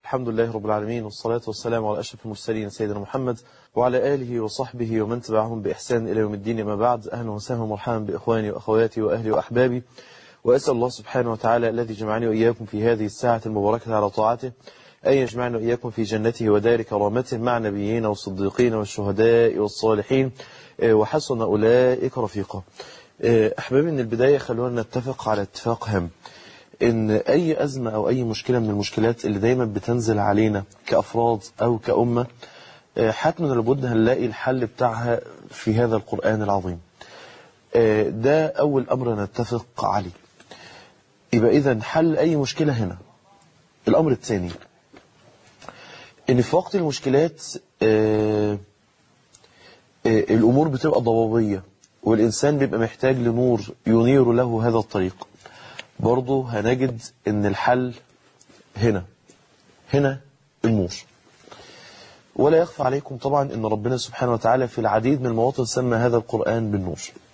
الحمد لله رب العالمين والصلاة والسلام على أشرف المرسلين سيدنا محمد وعلى آله وصحبه ومن تبعهم بإحسان إلى يوم الدين ما بعد أهلا وسهلا ومرحبا بإخواني وأخواتي وأهلي وأحبابي وأسأل الله سبحانه وتعالى الذي جمعني وإياكم في هذه الساعة المباركة على طاعته أن يجمعنا وإياكم في جنته ودار كرامته مع نبيين والصديقين والشهداء والصالحين وحسن أولئك رفيقا أحبابي من البداية خلونا نتفق على اتفاق هام ان اي ازمة او اي مشكلة من المشكلات اللي دايما بتنزل علينا كافراد او كأمة حتما لابد هنلاقي الحل بتاعها في هذا القرآن العظيم ده اول امر نتفق عليه يبقى اذا حل اي مشكلة هنا الامر الثاني ان في وقت المشكلات الامور بتبقى ضبابية والانسان بيبقى محتاج لنور ينير له هذا الطريق برضه هنجد ان الحل هنا هنا النور ولا يخفى عليكم طبعا ان ربنا سبحانه وتعالى في العديد من المواطن سمى هذا القرآن بالنور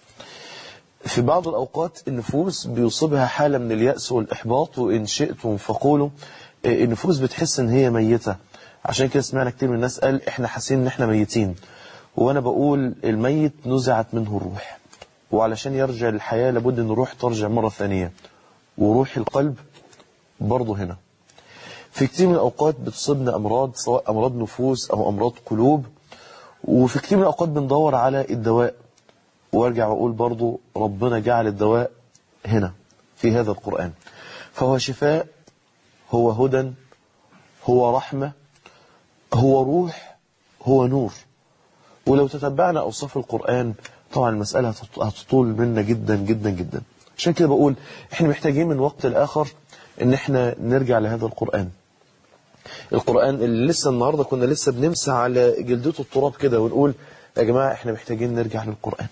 في بعض الأوقات النفوس بيصيبها حالة من اليأس والإحباط وإن شئتم فقولوا النفوس بتحس ان هي ميتة عشان كده سمعنا كتير من الناس قال احنا حاسين ان احنا ميتين وانا بقول الميت نزعت منه الروح وعلشان يرجع للحياة لابد ان الروح ترجع مرة ثانية وروح القلب برضه هنا في كتير من الأوقات بتصيبنا أمراض سواء أمراض نفوس أو أمراض قلوب وفي كتير من الأوقات بندور على الدواء وارجع وأقول برضه ربنا جعل الدواء هنا في هذا القرآن فهو شفاء هو هدى هو رحمة هو روح هو نور ولو تتبعنا أوصاف القرآن طبعا المسألة هتطول منا جدا جدا جدا عشان كده بقول احنا محتاجين من وقت لآخر ان احنا نرجع لهذا القرآن القرآن اللي لسه النهاردة كنا لسه بنمسح على جلدته التراب كده ونقول يا جماعة احنا محتاجين نرجع للقرآن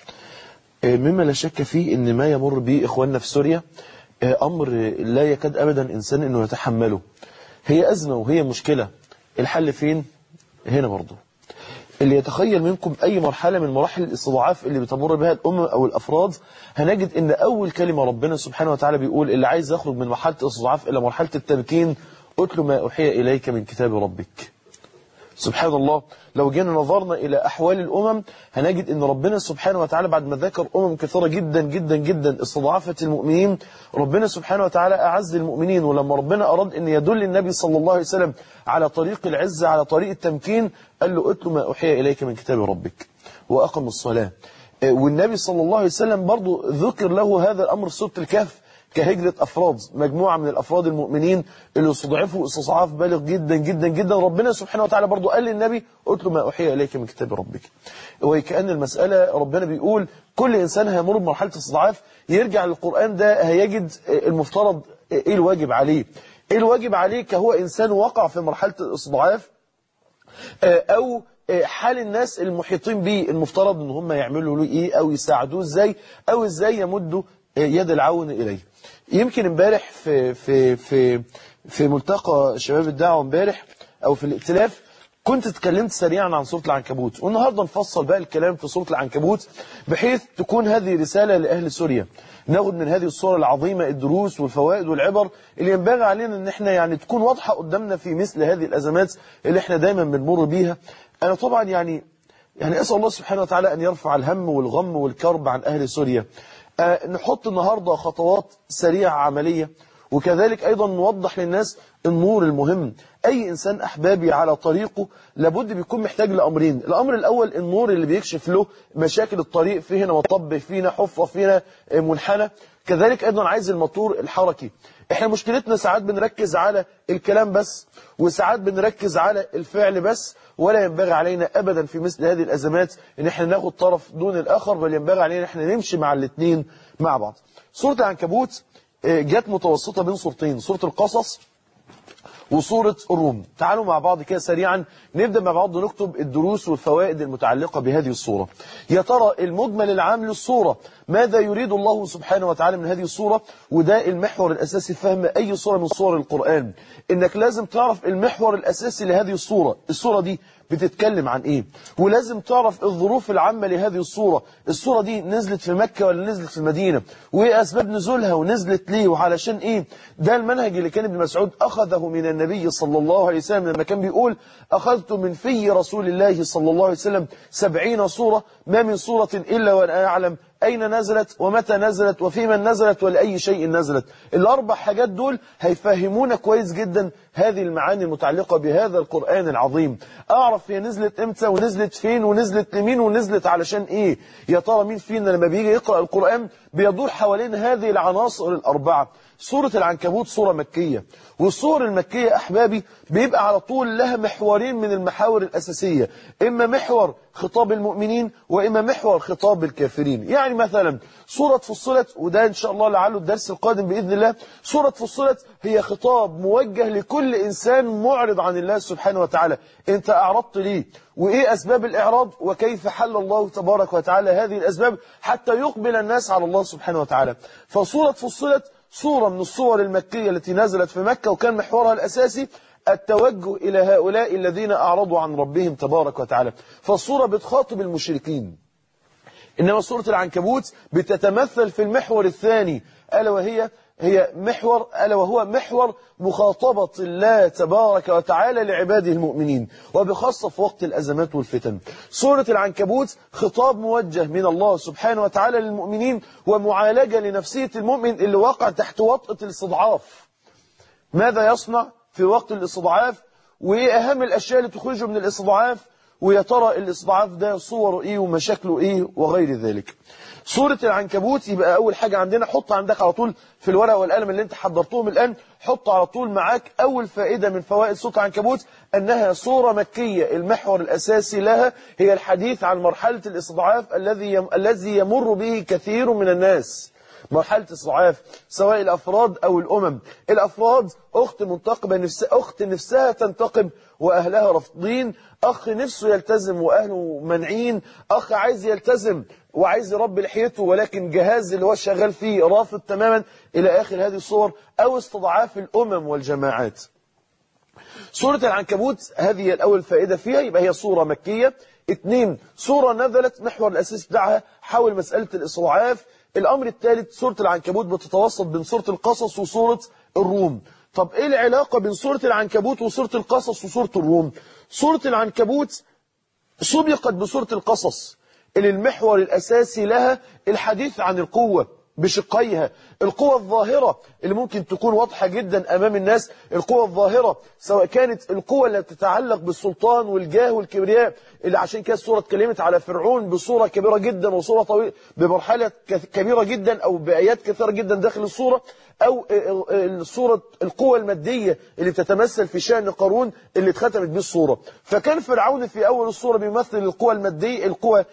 مما لا شك فيه ان ما يمر به اخواننا في سوريا امر لا يكاد ابدا انسان انه يتحمله هي ازمة وهي مشكلة الحل فين هنا برضه اللي يتخيل منكم أي مرحلة من مراحل الاستضعاف اللي بتمر بها الأمم أو الأفراد هنجد أن أول كلمة ربنا سبحانه وتعالى بيقول اللي عايز يخرج من مرحلة الاستضعاف إلى مرحلة التمكين أتل ما أوحي إليك من كتاب ربك سبحان الله لو جينا نظرنا إلى أحوال الأمم هنجد أن ربنا سبحانه وتعالى بعد ما ذكر أمم كثيرة جدا جدا جدا استضعفت المؤمنين ربنا سبحانه وتعالى أعز المؤمنين ولما ربنا أراد أن يدل النبي صلى الله عليه وسلم على طريق العزة على طريق التمكين قال له اتلو ما أوحي إليك من كتاب ربك وأقم الصلاة والنبي صلى الله عليه وسلم برضو ذكر له هذا الأمر في سورة الكهف كهجرة أفراد مجموعة من الأفراد المؤمنين اللي استضعفوا استصعاف بالغ جدا جدا جدا ربنا سبحانه وتعالى برضو قال للنبي اتلو ما أوحي إليك من كتاب ربك وكأن المسألة ربنا بيقول كل إنسان هيمر بمرحلة استضعاف يرجع للقرآن ده هيجد المفترض إيه الواجب عليه إيه الواجب عليه كهو إنسان وقع في مرحلة الاستضعاف أو حال الناس المحيطين به المفترض ان هم يعملوا له ايه او يساعدوه ازاي او ازاي يمدوا يد العون اليه يمكن امبارح في في في في ملتقى شباب الدعوه امبارح او في الائتلاف كنت اتكلمت سريعا عن سوره العنكبوت والنهارده نفصل بقى الكلام في سوره العنكبوت بحيث تكون هذه رساله لاهل سوريا ناخد من هذه الصورة العظيمة الدروس والفوائد والعبر اللي ينبغي علينا ان احنا يعني تكون واضحة قدامنا في مثل هذه الازمات اللي احنا دايما بنمر بيها انا طبعا يعني يعني اسال الله سبحانه وتعالى ان يرفع الهم والغم والكرب عن اهل سوريا أه نحط النهاردة خطوات سريعة عملية وكذلك أيضا نوضح للناس النور المهم أي إنسان أحبابي على طريقه لابد بيكون محتاج لأمرين الأمر الأول النور اللي بيكشف له مشاكل الطريق في هنا مطب فينا حفرة فينا منحنى كذلك أيضا عايز الموتور الحركي احنا مشكلتنا ساعات بنركز على الكلام بس وساعات بنركز على الفعل بس ولا ينبغي علينا أبدا في مثل هذه الأزمات ان احنا ناخد طرف دون الآخر بل ينبغي علينا ان احنا نمشي مع الاثنين مع بعض سورة العنكبوت جت متوسطة بين صورتين سورة القصص وصورة الروم تعالوا مع بعض كده سريعا نبدأ مع بعض نكتب الدروس والفوائد المتعلقة بهذه الصورة يا ترى المجمل العام للصورة ماذا يريد الله سبحانه وتعالى من هذه الصورة وده المحور الأساسي فهم أي صورة من صور القرآن إنك لازم تعرف المحور الأساسي لهذه الصورة الصورة دي بتتكلم عن ايه ولازم تعرف الظروف العامة لهذه الصورة الصورة دي نزلت في مكة ولا نزلت في المدينة وايه اسباب نزولها ونزلت ليه وعلشان ايه ده المنهج اللي كان ابن مسعود اخذه من النبي صلى الله عليه وسلم لما كان بيقول اخذت من في رسول الله صلى الله عليه وسلم سبعين صورة ما من صورة الا وانا اعلم أين نزلت ومتى نزلت وفي من نزلت ولأي شيء نزلت الأربع حاجات دول هيفهمونا كويس جدا هذه المعاني المتعلقة بهذا القرآن العظيم أعرف هي نزلت إمتى ونزلت فين ونزلت لمين ونزلت علشان إيه يا ترى مين فينا لما بيجي يقرأ القرآن بيدور حوالين هذه العناصر الأربعة سورة العنكبوت سورة مكية والسور المكية أحبابي بيبقى على طول لها محورين من المحاور الأساسية إما محور خطاب المؤمنين وإما محور خطاب الكافرين يعني مثلا سورة فصلت وده إن شاء الله لعله الدرس القادم بإذن الله سورة فصلت هي خطاب موجه لكل إنسان معرض عن الله سبحانه وتعالى أنت أعرضت ليه وإيه أسباب الإعراض وكيف حل الله تبارك وتعالى هذه الأسباب حتى يقبل الناس على الله سبحانه وتعالى فسورة فصلت صورة من الصور المكية التي نزلت في مكة وكان محورها الأساسي التوجه إلى هؤلاء الذين أعرضوا عن ربهم تبارك وتعالى فالصورة بتخاطب المشركين إنما سورة العنكبوت بتتمثل في المحور الثاني ألا وهي هي محور ألا وهو محور مخاطبة الله تبارك وتعالى لعباده المؤمنين وبخاصة في وقت الأزمات والفتن سورة العنكبوت خطاب موجه من الله سبحانه وتعالى للمؤمنين ومعالجة لنفسية المؤمن اللي وقع تحت وطأة الاستضعاف ماذا يصنع في وقت الاستضعاف وإيه أهم الأشياء اللي تخرجه من الاستضعاف ويا ترى الاستضعاف ده صوره إيه ومشاكله إيه وغير ذلك سورة العنكبوت يبقى أول حاجة عندنا حط عندك على طول في الورقة والقلم اللي انت حضرتهم الآن حط على طول معاك أول فائدة من فوائد سورة العنكبوت أنها سورة مكية المحور الأساسي لها هي الحديث عن مرحلة الاستضعاف الذي يم... الذي يمر به كثير من الناس مرحلة استضعاف سواء الأفراد أو الأمم الأفراد أخت منتقبة نفس أخت نفسها تنتقب وأهلها رافضين أخ نفسه يلتزم وأهله منعين أخ عايز يلتزم وعايز يربي لحيته ولكن جهاز اللي هو شغال فيه رافض تماما إلى آخر هذه الصور أو استضعاف الأمم والجماعات سورة العنكبوت هذه الأول فائدة فيها يبقى هي صورة مكية اثنين صورة نزلت محور الأساس بتاعها حول مسألة الاستضعاف الأمر الثالث سورة العنكبوت بتتوسط بين سورة القصص وسورة الروم طب إيه العلاقة بين سورة العنكبوت وسورة القصص وسورة الروم سورة العنكبوت سبقت بسورة القصص اللي المحور الأساسي لها الحديث عن القوة بشقيها القوة الظاهرة اللي ممكن تكون واضحة جدا أمام الناس القوة الظاهرة سواء كانت القوة التي تتعلق بالسلطان والجاه والكبرياء اللي عشان كده السورة اتكلمت على فرعون بصورة كبيرة جدا وصورة طويلة بمرحلة كبيرة جدا أو بآيات كثيرة جدا داخل الصورة أو الصورة القوة المادية اللي تتمثل في شأن قارون اللي اتختمت به الصورة فكان فرعون في أول الصورة بيمثل القوة المادية القوة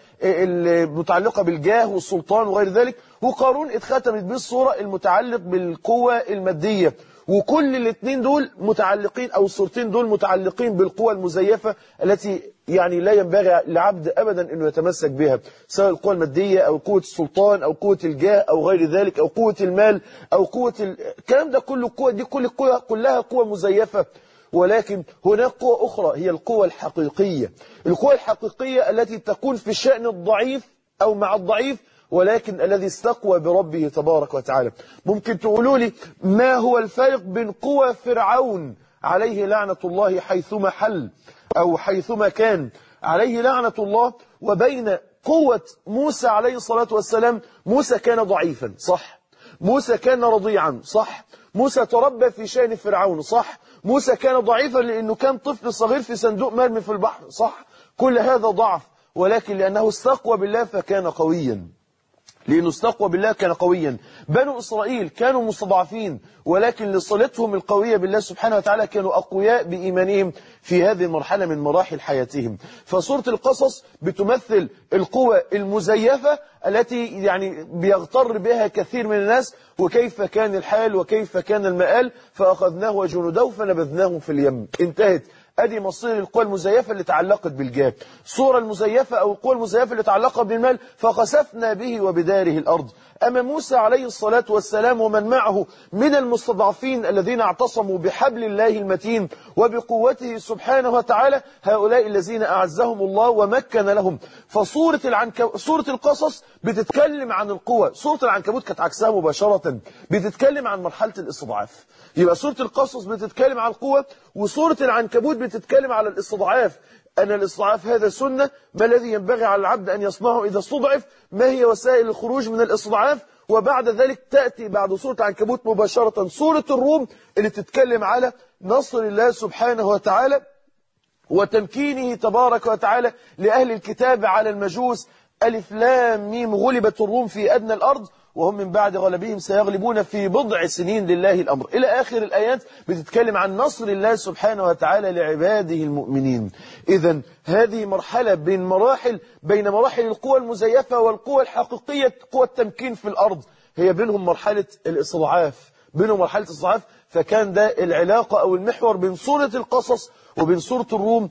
المتعلقة بالجاه والسلطان وغير ذلك وقارون اتختمت به الصورة المتعلق بالقوة المادية وكل الاثنين دول متعلقين أو الصورتين دول متعلقين بالقوة المزيفة التي يعني لا ينبغي لعبد أبدا أنه يتمسك بها سواء القوة المادية أو قوة السلطان أو قوة الجاه أو غير ذلك أو قوة المال أو قوة ال... الكلام ده كله قوة دي كل القوة كلها قوة مزيفة ولكن هناك قوة أخرى هي القوة الحقيقية القوة الحقيقية التي تكون في الشأن الضعيف أو مع الضعيف ولكن الذي استقوى بربه تبارك وتعالى ممكن تقولوا لي ما هو الفارق بين قوى فرعون عليه لعنة الله حيثما حل أو حيثما كان عليه لعنة الله وبين قوة موسى عليه الصلاة والسلام موسى كان ضعيفا صح موسى كان رضيعا صح موسى تربى في شأن فرعون صح موسى كان ضعيفا لأنه كان طفل صغير في صندوق مرمي في البحر صح كل هذا ضعف ولكن لأنه استقوى بالله فكان قويا لأنه استقوى بالله كان قويا بنو إسرائيل كانوا مستضعفين ولكن لصلتهم القوية بالله سبحانه وتعالى كانوا أقوياء بإيمانهم في هذه المرحلة من مراحل حياتهم فسورة القصص بتمثل القوة المزيفة التي يعني بيغتر بها كثير من الناس وكيف كان الحال وكيف كان المآل فأخذناه وجنوده فنبذناه في اليم انتهت ادي مصير القوى المزيفة اللي تعلقت بالجاه الصورة المزيفة او القوى المزيفة اللي تعلقت بالمال فخسفنا به وبداره الارض أما موسى عليه الصلاة والسلام ومن معه من المستضعفين الذين اعتصموا بحبل الله المتين وبقوته سبحانه وتعالى هؤلاء الذين أعزهم الله ومكن لهم فصورة العنك... سورة القصص بتتكلم عن القوة سورة العنكبوت كانت عكسها مباشرة بتتكلم عن مرحلة الاستضعاف يبقى سورة القصص بتتكلم عن القوة وسورة العنكبوت بتتكلم على الاستضعاف أن الاستضعاف هذا سنة ما الذي ينبغي على العبد أن يصنعه إذا استضعف ما هي وسائل الخروج من الاستضعاف وبعد ذلك تأتي بعد سورة العنكبوت مباشرة سورة الروم اللي تتكلم على نصر الله سبحانه وتعالى وتمكينه تبارك وتعالى لأهل الكتاب على المجوس ألف لام ميم غلبت الروم في أدنى الأرض وهم من بعد غلبهم سيغلبون في بضع سنين لله الأمر إلى آخر الآيات بتتكلم عن نصر الله سبحانه وتعالى لعباده المؤمنين إذا هذه مرحلة بين مراحل بين مراحل القوى المزيفة والقوى الحقيقية قوى التمكين في الأرض هي بينهم مرحلة الإصلاعاف بينهم مرحلة الإصلاعاف فكان ده العلاقة أو المحور بين سورة القصص وبين سورة الروم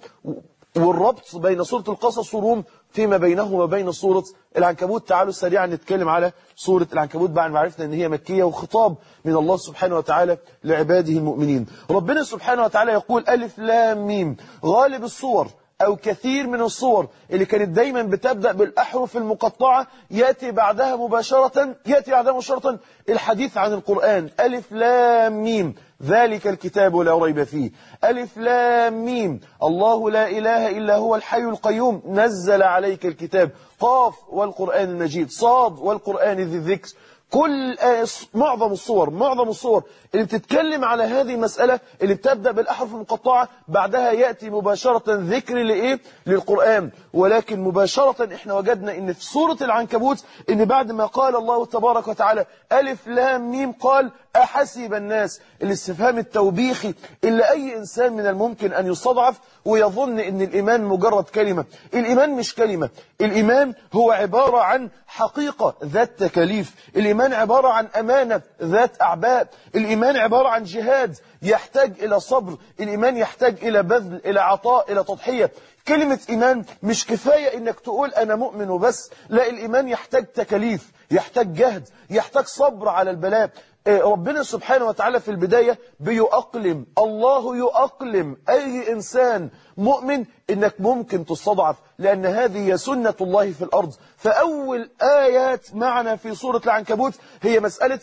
والربط بين سورة القصص والروم فيما بينه وبين سورة العنكبوت تعالوا سريعا نتكلم على سورة العنكبوت بعد ما عرفنا ان هي مكية وخطاب من الله سبحانه وتعالى لعباده المؤمنين ربنا سبحانه وتعالى يقول ألف لام ميم غالب الصور أو كثير من الصور اللي كانت دايما بتبدأ بالأحرف المقطعة يأتي بعدها مباشرة يأتي بعدها مباشرة الحديث عن القرآن ألف لام ميم ذلك الكتاب لا ريب فيه ألف لام ميم الله لا إله إلا هو الحي القيوم نزل عليك الكتاب قاف والقرآن المجيد صاد والقرآن ذي الذكر كل معظم الصور معظم الصور اللي بتتكلم على هذه المسألة اللي بتبدأ بالأحرف المقطعة بعدها يأتي مباشرة ذكر لإيه للقرآن ولكن مباشرة احنا وجدنا ان في سورة العنكبوت ان بعد ما قال الله تبارك وتعالى ألف لام ميم قال أحسب الناس الاستفهام التوبيخي اللي أي إنسان من الممكن أن يستضعف ويظن ان الإيمان مجرد كلمة الإيمان مش كلمة الإيمان هو عبارة عن حقيقة ذات تكاليف الإيمان عبارة عن أمانة ذات أعباء الإيمان عبارة عن جهاد يحتاج إلى صبر الإيمان يحتاج إلى بذل إلى عطاء إلى تضحية كلمة إيمان مش كفاية إنك تقول أنا مؤمن وبس لا الإيمان يحتاج تكاليف يحتاج جهد يحتاج صبر على البلاء ربنا سبحانه وتعالى في البداية بيؤقلم الله يؤقلم أي إنسان مؤمن إنك ممكن تستضعف لأن هذه هي سنة الله في الأرض فأول آيات معنا في سورة العنكبوت هي مسألة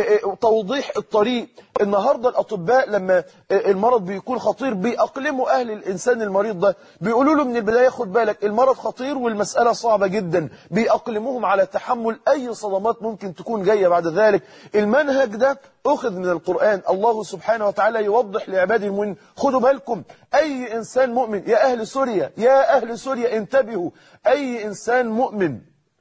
توضيح الطريق النهاردة الأطباء لما المرض بيكون خطير بيأقلموا أهل الإنسان المريض ده بيقولوا له من البداية خد بالك المرض خطير والمسألة صعبة جدا بيأقلموهم على تحمل أي صدمات ممكن تكون جاية بعد ذلك المنهج ده أخذ من القرآن الله سبحانه وتعالى يوضح لعباده المؤمنين خدوا بالكم أي إنسان مؤمن يا أهل سوريا يا أهل سوريا انتبهوا أي إنسان مؤمن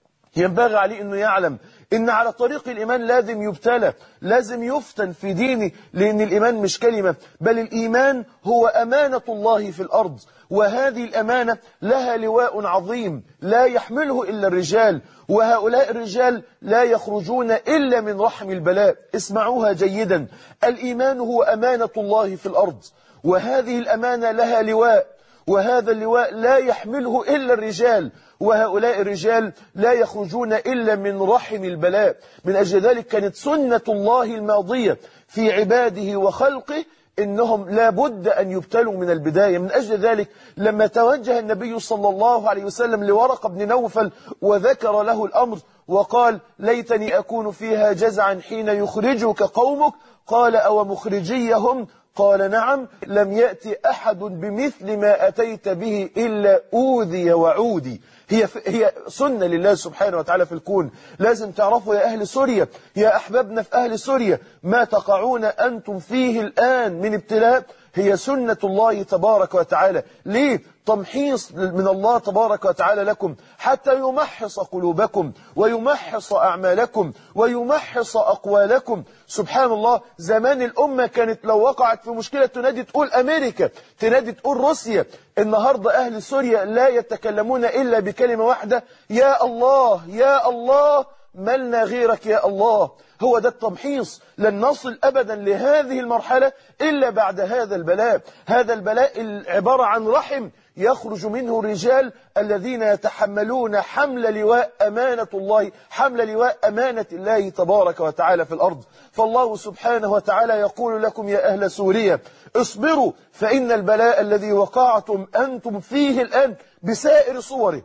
ينبغي عليه أنه يعلم إن على طريق الإيمان لازم يبتلى لازم يفتن في دينه لأن الإيمان مش كلمة بل الإيمان هو أمانة الله في الأرض وهذه الأمانة لها لواء عظيم لا يحمله إلا الرجال وهؤلاء الرجال لا يخرجون إلا من رحم البلاء اسمعوها جيدا الإيمان هو أمانة الله في الأرض وهذه الأمانة لها لواء وهذا اللواء لا يحمله إلا الرجال وهؤلاء الرجال لا يخرجون إلا من رحم البلاء من أجل ذلك كانت سنة الله الماضية في عباده وخلقه إنهم لا بد أن يبتلوا من البداية من أجل ذلك لما توجه النبي صلى الله عليه وسلم لورق بن نوفل وذكر له الأمر وقال ليتني أكون فيها جزعا حين يخرجك قومك قال أو مخرجيهم قال نعم لم يأتي أحد بمثل ما أتيت به إلا أوذي وعودي هي هي سنة لله سبحانه وتعالى في الكون لازم تعرفوا يا أهل سوريا يا أحبابنا في أهل سوريا ما تقعون أنتم فيه الآن من ابتلاء هي سنة الله تبارك وتعالى ليه تمحيص من الله تبارك وتعالى لكم حتى يمحص قلوبكم ويمحص أعمالكم ويمحص أقوالكم سبحان الله زمان الأمة كانت لو وقعت في مشكلة تنادي تقول أمريكا تنادي تقول روسيا النهاردة أهل سوريا لا يتكلمون إلا بكلمة واحدة يا الله يا الله ملنا غيرك يا الله هو ده التمحيص لن نصل أبدا لهذه المرحلة إلا بعد هذا البلاء هذا البلاء عبارة عن رحم يخرج منه الرجال الذين يتحملون حمل لواء أمانة الله حمل لواء أمانة الله تبارك وتعالى في الأرض فالله سبحانه وتعالى يقول لكم يا أهل سوريا اصبروا فإن البلاء الذي وقعتم أنتم فيه الآن بسائر صوره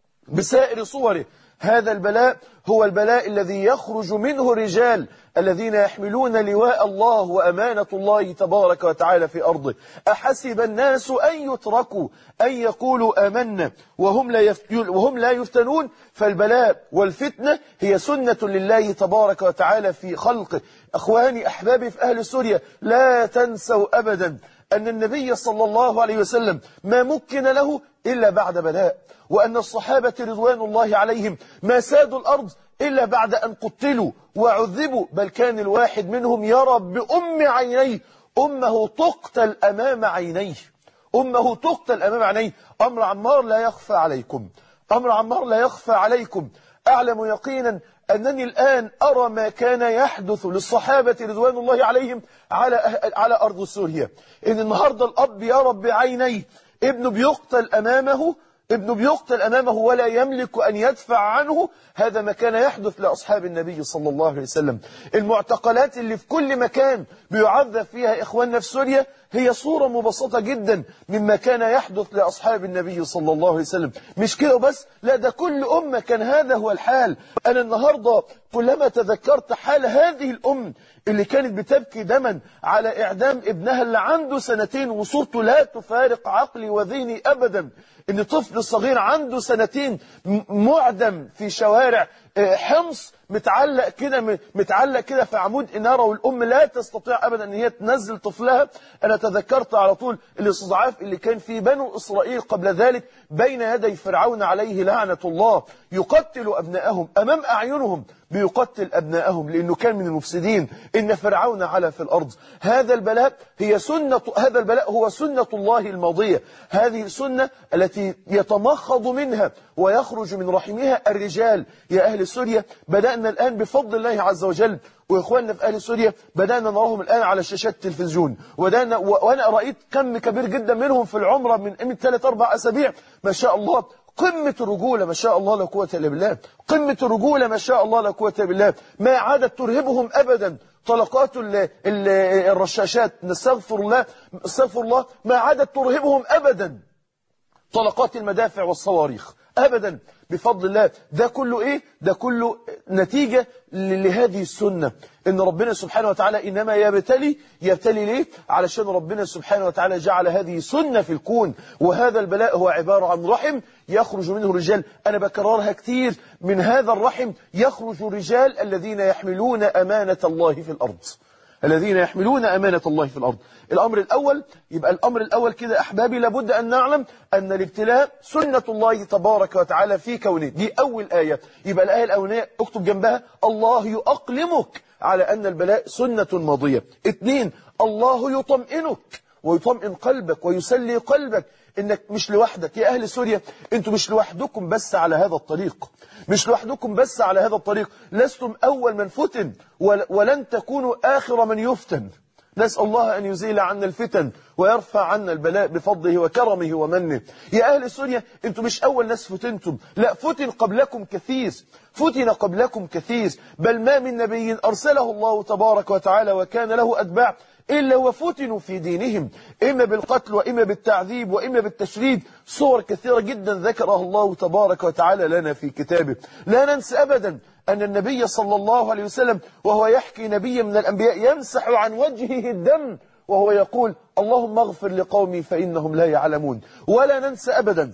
بسائر صوره هذا البلاء هو البلاء الذي يخرج منه الرجال الذين يحملون لواء الله وأمانة الله تبارك وتعالى في أرضه أحسب الناس أن يتركوا أن يقولوا آمنا وهم لا, وهم لا يفتنون فالبلاء والفتنة هي سنة لله تبارك وتعالى في خلقه أخواني أحبابي في أهل سوريا لا تنسوا أبدا أن النبي صلى الله عليه وسلم ما مكن له إلا بعد بلاء وأن الصحابة رضوان الله عليهم ما سادوا الأرض إلا بعد أن قتلوا وعذبوا بل كان الواحد منهم يرى بأم عينيه أمه تقتل أمام عينيه أمه تقتل أمام عينيه أمر عمار لا يخفى عليكم أمر عمار لا يخفى عليكم أعلم يقينا أنني الآن أرى ما كان يحدث للصحابة رضوان الله عليهم على على أرض سوريا إن النهاردة الأب يرى بعينيه ابنه بيقتل أمامه ابنه بيقتل أمامه ولا يملك أن يدفع عنه هذا ما كان يحدث لأصحاب النبي صلى الله عليه وسلم المعتقلات اللي في كل مكان بيعذب فيها إخواننا في سوريا هي صورة مبسطة جدا مما كان يحدث لأصحاب النبي صلى الله عليه وسلم مش كده بس لا ده كل أمة كان هذا هو الحال أنا النهاردة كلما تذكرت حال هذه الأم اللي كانت بتبكي دما على إعدام ابنها اللي عنده سنتين وصورته لا تفارق عقلي وذهني أبدا ان طفل صغير عنده سنتين معدم في شوارع حمص متعلق كده متعلق كده في عمود إنارة والأم لا تستطيع أبدا أن هي تنزل طفلها أنا تذكرت على طول الاستضعاف اللي كان في بنو إسرائيل قبل ذلك بين يدي فرعون عليه لعنة الله يقتل أبنائهم أمام أعينهم بيقتل أبنائهم لأنه كان من المفسدين إن فرعون على في الأرض هذا البلاء هي سنة هذا البلاء هو سنة الله الماضية هذه السنة التي يتمخض منها ويخرج من رحمها الرجال يا أهل سوريا بدأنا الآن بفضل الله عز وجل وإخواننا في أهل سوريا بدأنا نراهم الآن على شاشات التلفزيون ودانا وأنا رأيت كم كبير جدا منهم في العمرة من من ثلاث أربع أسابيع ما شاء الله قمة الرجولة ما شاء الله لا قوة إلا بالله قمة الرجولة ما شاء الله لا قوة إلا بالله ما عادت ترهبهم أبدا طلقات ال ال الرشاشات نستغفر الله استغفر الله ما عادت ترهبهم أبدا طلقات المدافع والصواريخ أبدا بفضل الله ده كله إيه ده كله نتيجة لهذه السنة إن ربنا سبحانه وتعالى إنما يبتلي يبتلي ليه علشان ربنا سبحانه وتعالى جعل هذه سنة في الكون وهذا البلاء هو عبارة عن رحم يخرج منه رجال أنا بكررها كتير من هذا الرحم يخرج الرجال الذين يحملون أمانة الله في الأرض الذين يحملون أمانة الله في الأرض الأمر الأول يبقى الأمر الأول كده أحبابي لابد أن نعلم أن الابتلاء سنة الله تبارك وتعالى في كونه دي أول آية يبقى الآية الأولانية اكتب جنبها الله يؤقلمك على أن البلاء سنة ماضية اثنين الله يطمئنك ويطمئن قلبك ويسلي قلبك انك مش لوحدك يا اهل سوريا انتوا مش لوحدكم بس على هذا الطريق مش لوحدكم بس على هذا الطريق لستم اول من فتن ولن تكونوا اخر من يفتن نسأل الله أن يزيل عنا الفتن ويرفع عنا البلاء بفضله وكرمه ومنه يا أهل سوريا أنتم مش أول ناس فتنتم لا فتن قبلكم كثير فتن قبلكم كثير بل ما من نبي أرسله الله تبارك وتعالى وكان له أتباع إلا وفتنوا في دينهم إما بالقتل وإما بالتعذيب وإما بالتشريد صور كثيرة جدا ذكرها الله تبارك وتعالى لنا في كتابه لا ننسى أبدا أن النبي صلى الله عليه وسلم وهو يحكي نبي من الأنبياء يمسح عن وجهه الدم وهو يقول اللهم اغفر لقومي فإنهم لا يعلمون ولا ننسى أبدا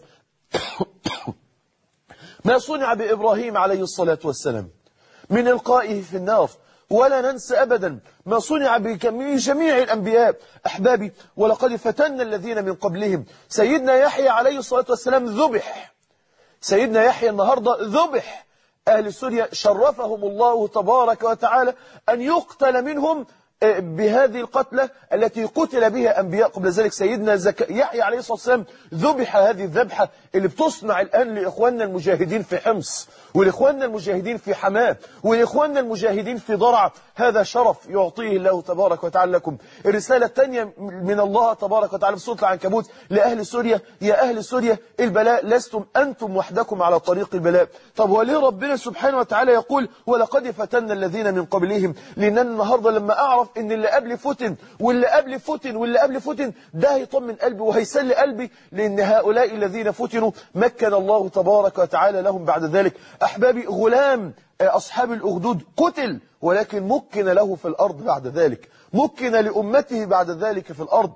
ما صنع بإبراهيم عليه الصلاة والسلام من إلقائه في النار ولا ننسى أبدا ما صنع بجميع الأنبياء أحبابي ولقد فتنا الذين من قبلهم سيدنا يحيى عليه الصلاة والسلام ذبح سيدنا يحيى النهاردة ذبح أهل سوريا شرفهم الله تبارك وتعالى أن يقتل منهم بهذه القتلة التي قتل بها أنبياء قبل ذلك سيدنا زك... يحيى عليه الصلاة والسلام ذبح هذه الذبحة اللي بتصنع الآن لإخواننا المجاهدين في حمص ولإخواننا المجاهدين في حماه ولإخواننا المجاهدين في ضرع هذا شرف يعطيه الله تبارك وتعالى لكم الرسالة الثانية من الله تبارك وتعالى في سورة العنكبوت لأهل سوريا يا أهل سوريا البلاء لستم أنتم وحدكم على طريق البلاء طب وليه ربنا سبحانه وتعالى يقول ولقد فتنا الذين من قبلهم لأن النهاردة لما أعرف ان اللي قبل فتن واللي قبل فتن واللي قبل فتن ده هيطمن قلبي وهيسلي قلبي لأن هؤلاء الذين فتنوا مكن الله تبارك وتعالى لهم بعد ذلك أحبابي غلام أصحاب الأخدود قتل ولكن مكن له في الأرض بعد ذلك مكن لأمته بعد ذلك في الأرض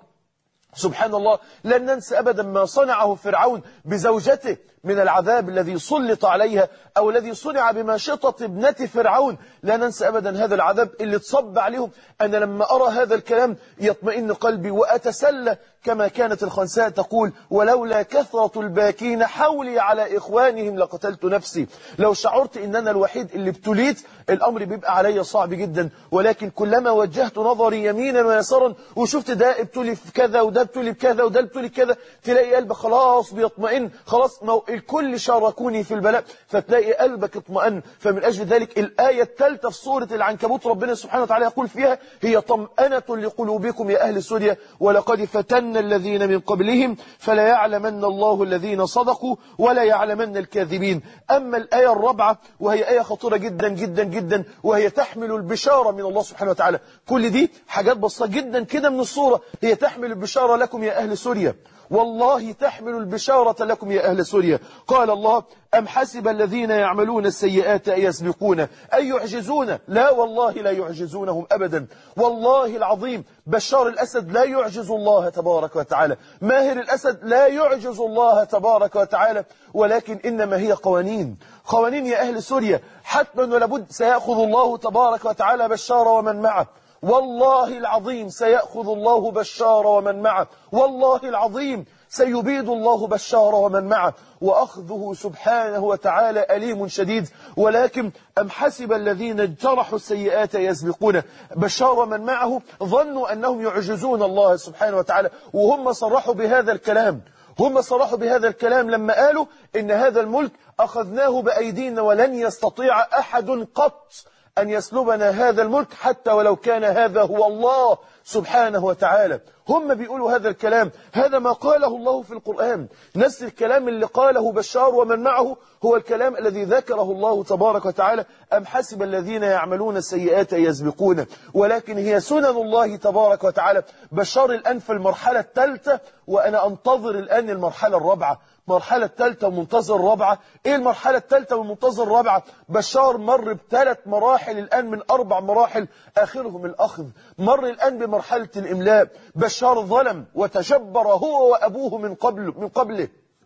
سبحان الله لن ننسى أبدا ما صنعه فرعون بزوجته من العذاب الذي سلط عليها أو الذي صنع بماشطة ابنة فرعون لا ننسى أبدا هذا العذاب اللي تصب عليهم أنا لما أرى هذا الكلام يطمئن قلبي وأتسلى كما كانت الخنساء تقول ولولا كثرة الباكين حولي على إخوانهم لقتلت نفسي لو شعرت أن أنا الوحيد اللي ابتليت الأمر بيبقى علي صعب جدا ولكن كلما وجهت نظري يمينا ويسارا وشفت ده ابتلي في كذا وده ابتلي بكذا وده ابتلي بكذا تلاقي قلبك خلاص بيطمئن خلاص مو... الكل شاركوني في البلاء فتلاقي قلبك اطمئن فمن أجل ذلك الآية الثالثة في سورة العنكبوت ربنا سبحانه وتعالى يقول فيها هي طمأنة لقلوبكم يا أهل سوريا ولقد فتن الذين من قبلهم فلا يعلمن الله الذين صدقوا ولا يعلمن الكاذبين أما الآية الرابعة وهي آية خطيرة جدا جدا جدا وهي تحمل البشارة من الله سبحانه وتعالى كل دي حاجات بسيطة جدا كده من الصورة هي تحمل البشارة لكم يا أهل سوريا والله تحمل البشارة لكم يا أهل سوريا قال الله أم حسب الذين يعملون السيئات أن يسبقون أن يعجزون لا والله لا يعجزونهم أبدا والله العظيم بشار الأسد لا يعجز الله تبارك وتعالى ماهر الأسد لا يعجز الله تبارك وتعالى ولكن إنما هي قوانين قوانين يا أهل سوريا حتما ولابد سيأخذ الله تبارك وتعالى بشار ومن معه والله العظيم سيأخذ الله بشار ومن معه والله العظيم سيبيد الله بشار ومن معه وأخذه سبحانه وتعالى أليم شديد ولكن أم حسب الذين اجترحوا السيئات يسبقون بشار ومن معه ظنوا أنهم يعجزون الله سبحانه وتعالى وهم صرحوا بهذا الكلام هم صرحوا بهذا الكلام لما قالوا إن هذا الملك أخذناه بأيدينا ولن يستطيع أحد قط أن يسلبنا هذا الملك حتى ولو كان هذا هو الله سبحانه وتعالى هم بيقولوا هذا الكلام هذا ما قاله الله في القرآن نفس الكلام اللي قاله بشار ومن معه هو الكلام الذي ذكره الله تبارك وتعالى أم حسب الذين يعملون السيئات يسبقون ولكن هي سنن الله تبارك وتعالى بشار الآن في المرحلة الثالثة وأنا أنتظر الآن المرحلة الرابعة المرحلة الثالثة ومنتظر الرابعة ايه المرحلة الثالثة ومنتظر الرابعة بشار مر بثلاث مراحل الآن من أربع مراحل آخرهم الأخذ مر الآن بمرحلة الإملاء بشار ظلم وتجبر هو وأبوه من قبل من قبله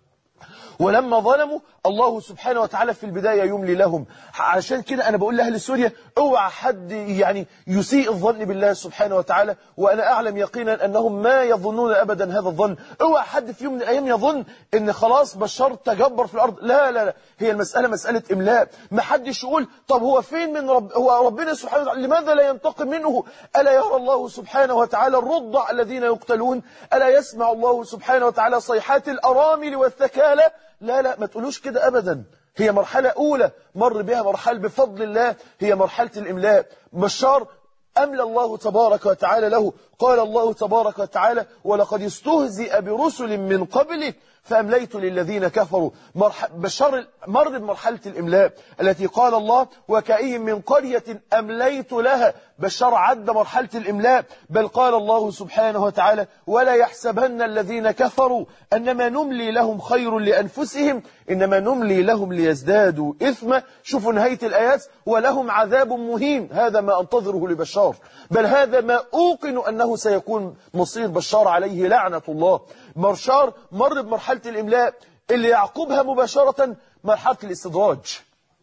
ولما ظلموا الله سبحانه وتعالى في البداية يملي لهم عشان كده أنا بقول لأهل سوريا اوعى حد يعني يسيء الظن بالله سبحانه وتعالى وأنا أعلم يقينا أنهم ما يظنون أبدا هذا الظن اوعى حد في يوم من الأيام يظن أن خلاص بشار تجبر في الأرض لا لا لا هي المسألة مسألة إملاء ما حدش يقول طب هو فين من رب هو ربنا سبحانه وتعالى لماذا لا ينتقم منه ألا يرى الله سبحانه وتعالى الرضع الذين يقتلون ألا يسمع الله سبحانه وتعالى صيحات الأرامل والثكالى لا لا ما تقولوش كده أبدا هي مرحلة أولى مر بها مرحلة بفضل الله هي مرحلة الإملاء بشار أملى الله تبارك وتعالى له قال الله تبارك وتعالى ولقد استهزئ برسل من قبلك فأمليت للذين كفروا مرح... بشر مر بمرحلة الإملاء التي قال الله وكأي من قرية أمليت لها بشر عد مرحلة الإملاء بل قال الله سبحانه وتعالى ولا يحسبن الذين كفروا أنما نملي لهم خير لأنفسهم إنما نملي لهم ليزدادوا إثما شوفوا نهاية الآيات ولهم عذاب مهين هذا ما أنتظره لبشار بل هذا ما أوقن أنه سيكون مصير بشار عليه لعنة الله مرشار مر بمرحلة الإملاء اللي يعقبها مباشرة مرحلة الاستدراج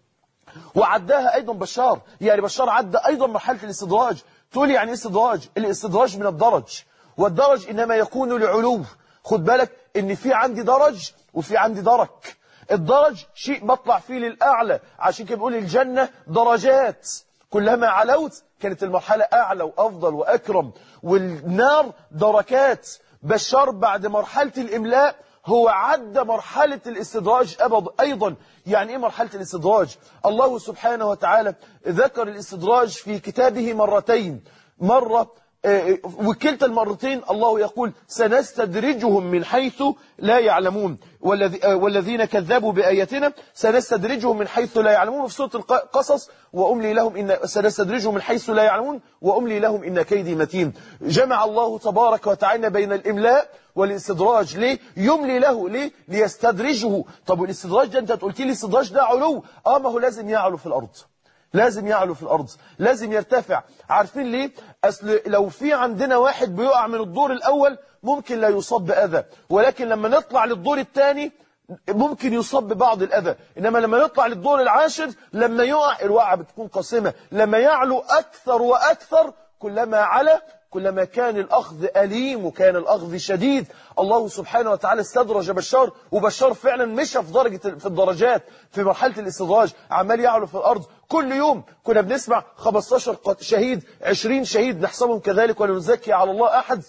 وعداها أيضا بشار يعني بشار عدى أيضا مرحلة الاستدراج تقول يعني استدراج الاستدراج من الدرج والدرج إنما يكون لعلو خد بالك إن في عندي درج وفي عندي درك الدرج شيء بطلع فيه للأعلى عشان كده بيقول الجنة درجات كلما علوت كانت المرحلة أعلى وأفضل وأكرم والنار دركات بشار بعد مرحلة الإملاء هو عدى مرحلة الاستدراج أبد أيضا يعني إيه مرحلة الاستدراج الله سبحانه وتعالى ذكر الاستدراج في كتابه مرتين مرة وكلتا المرتين الله يقول سنستدرجهم من حيث لا يعلمون والذين كذبوا بآياتنا سنستدرجهم من حيث لا يعلمون في سورة القصص وأملي لهم إن سنستدرجهم من حيث لا يعلمون وأملي لهم إن كيدي متين جمع الله تبارك وتعالى بين الإملاء والاستدراج ليه يملي له ليه ليستدرجه طب والاستدراج ده انت قلت لي الاستدراج ده علو اه ما هو لازم يعلو في الأرض لازم يعلو في الأرض لازم يرتفع عارفين ليه أصل لو في عندنا واحد بيقع من الدور الأول ممكن لا يصاب بأذى ولكن لما نطلع للدور الثاني ممكن يصاب ببعض الأذى إنما لما نطلع للدور العاشر لما يقع الوقعة بتكون قاسمة لما يعلو أكثر وأكثر كلما على كلما كان الأخذ أليم وكان الأخذ شديد الله سبحانه وتعالى استدرج بشار وبشار فعلا مشى في درجة في الدرجات في مرحلة الاستدراج عمال يعلو في الأرض كل يوم كنا بنسمع 15 شهيد 20 شهيد نحسبهم كذلك ولا نزكي على الله أحد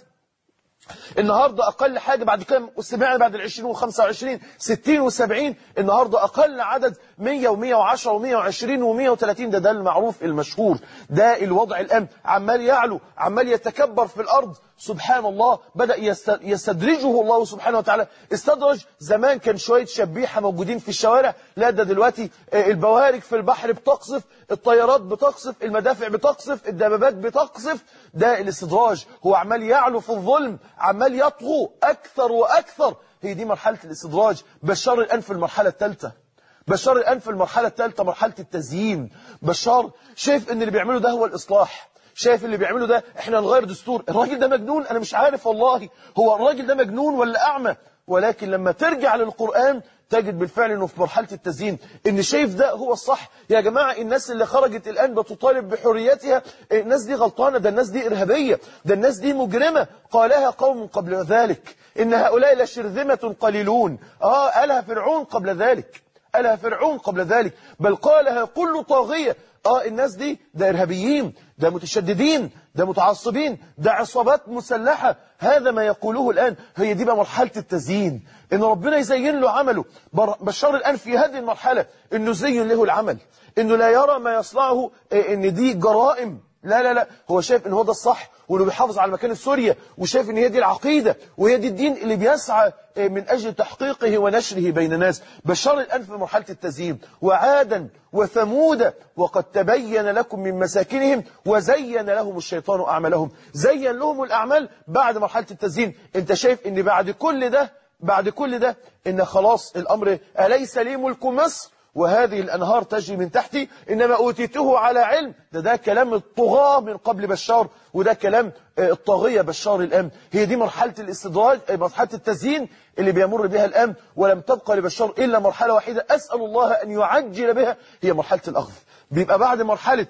النهاردة أقل حاجة بعد كام سمعنا بعد العشرين و25 60 و70 النهاردة أقل عدد 100 و110 و120 و130 ده ده المعروف المشهور ده الوضع الآن عمال يعلو عمال يتكبر في الأرض سبحان الله بدأ يستدرجه الله سبحانه وتعالى استدرج زمان كان شوية شبيحة موجودين في الشوارع لا ده دلوقتي البوارج في البحر بتقصف الطيارات بتقصف المدافع بتقصف الدبابات بتقصف ده الاستدراج هو عمال يعلو في الظلم عمال يطغو أكثر وأكثر هي دي مرحلة الاستدراج بشار الآن في المرحلة الثالثة بشار الآن في المرحلة الثالثة مرحلة التزيين بشار شايف ان اللي بيعمله ده هو الإصلاح شايف اللي بيعمله ده احنا نغير دستور الراجل ده مجنون انا مش عارف والله هو الراجل ده مجنون ولا اعمى ولكن لما ترجع للقرآن تجد بالفعل انه في مرحلة التزيين ان شايف ده هو الصح يا جماعة الناس اللي خرجت الآن بتطالب بحريتها الناس دي غلطانة ده الناس دي إرهابية ده الناس دي مجرمة قالها قوم قبل ذلك إن هؤلاء لشرذمة قليلون آه قالها فرعون قبل ذلك قالها فرعون قبل ذلك بل قالها كل طاغية آه الناس دي ده إرهابيين ده متشددين ده متعصبين ده عصابات مسلحة هذا ما يقوله الآن هي دي بقى مرحلة التزيين إن ربنا يزين له عمله بشار الآن في هذه المرحلة إنه زين له العمل إنه لا يرى ما يصنعه إن دي جرائم لا لا لا هو شايف إن هو ده الصح وإنه بيحافظ على مكان سوريا وشايف إن هي دي العقيدة وهي دي الدين اللي بيسعى من أجل تحقيقه ونشره بين الناس بشار الآن في مرحلة التزيين وعادا وثمود وقد تبين لكم من مساكنهم وزين لهم الشيطان أعمالهم زين لهم الأعمال بعد مرحلة التزيين انت شايف ان بعد كل ده بعد كل ده ان خلاص الأمر أليس لي ملك مصر وهذه الأنهار تجري من تحتي إنما أوتيته على علم ده ده كلام الطغاة من قبل بشار وده كلام الطاغية بشار الآن هي دي مرحلة الاستدراج مرحلة التزيين اللي بيمر بها الآن ولم تبقى لبشار إلا مرحلة واحدة أسأل الله أن يعجل بها هي مرحلة الأخذ بيبقى بعد مرحلة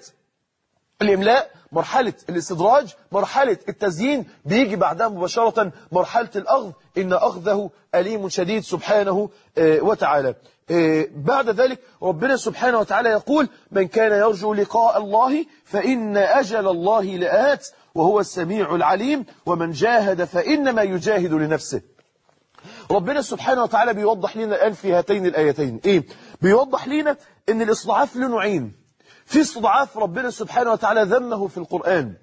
الإملاء مرحلة الاستدراج مرحلة التزيين بيجي بعدها مباشرة مرحلة الأخذ إن أخذه أليم شديد سبحانه وتعالى بعد ذلك ربنا سبحانه وتعالى يقول من كان يرجو لقاء الله فإن أجل الله لآت وهو السميع العليم ومن جاهد فإنما يجاهد لنفسه ربنا سبحانه وتعالى بيوضح لنا الآن في هاتين الآيتين إيه؟ بيوضح لنا أن الاستضعاف له نوعين في استضعاف ربنا سبحانه وتعالى ذمه في القرآن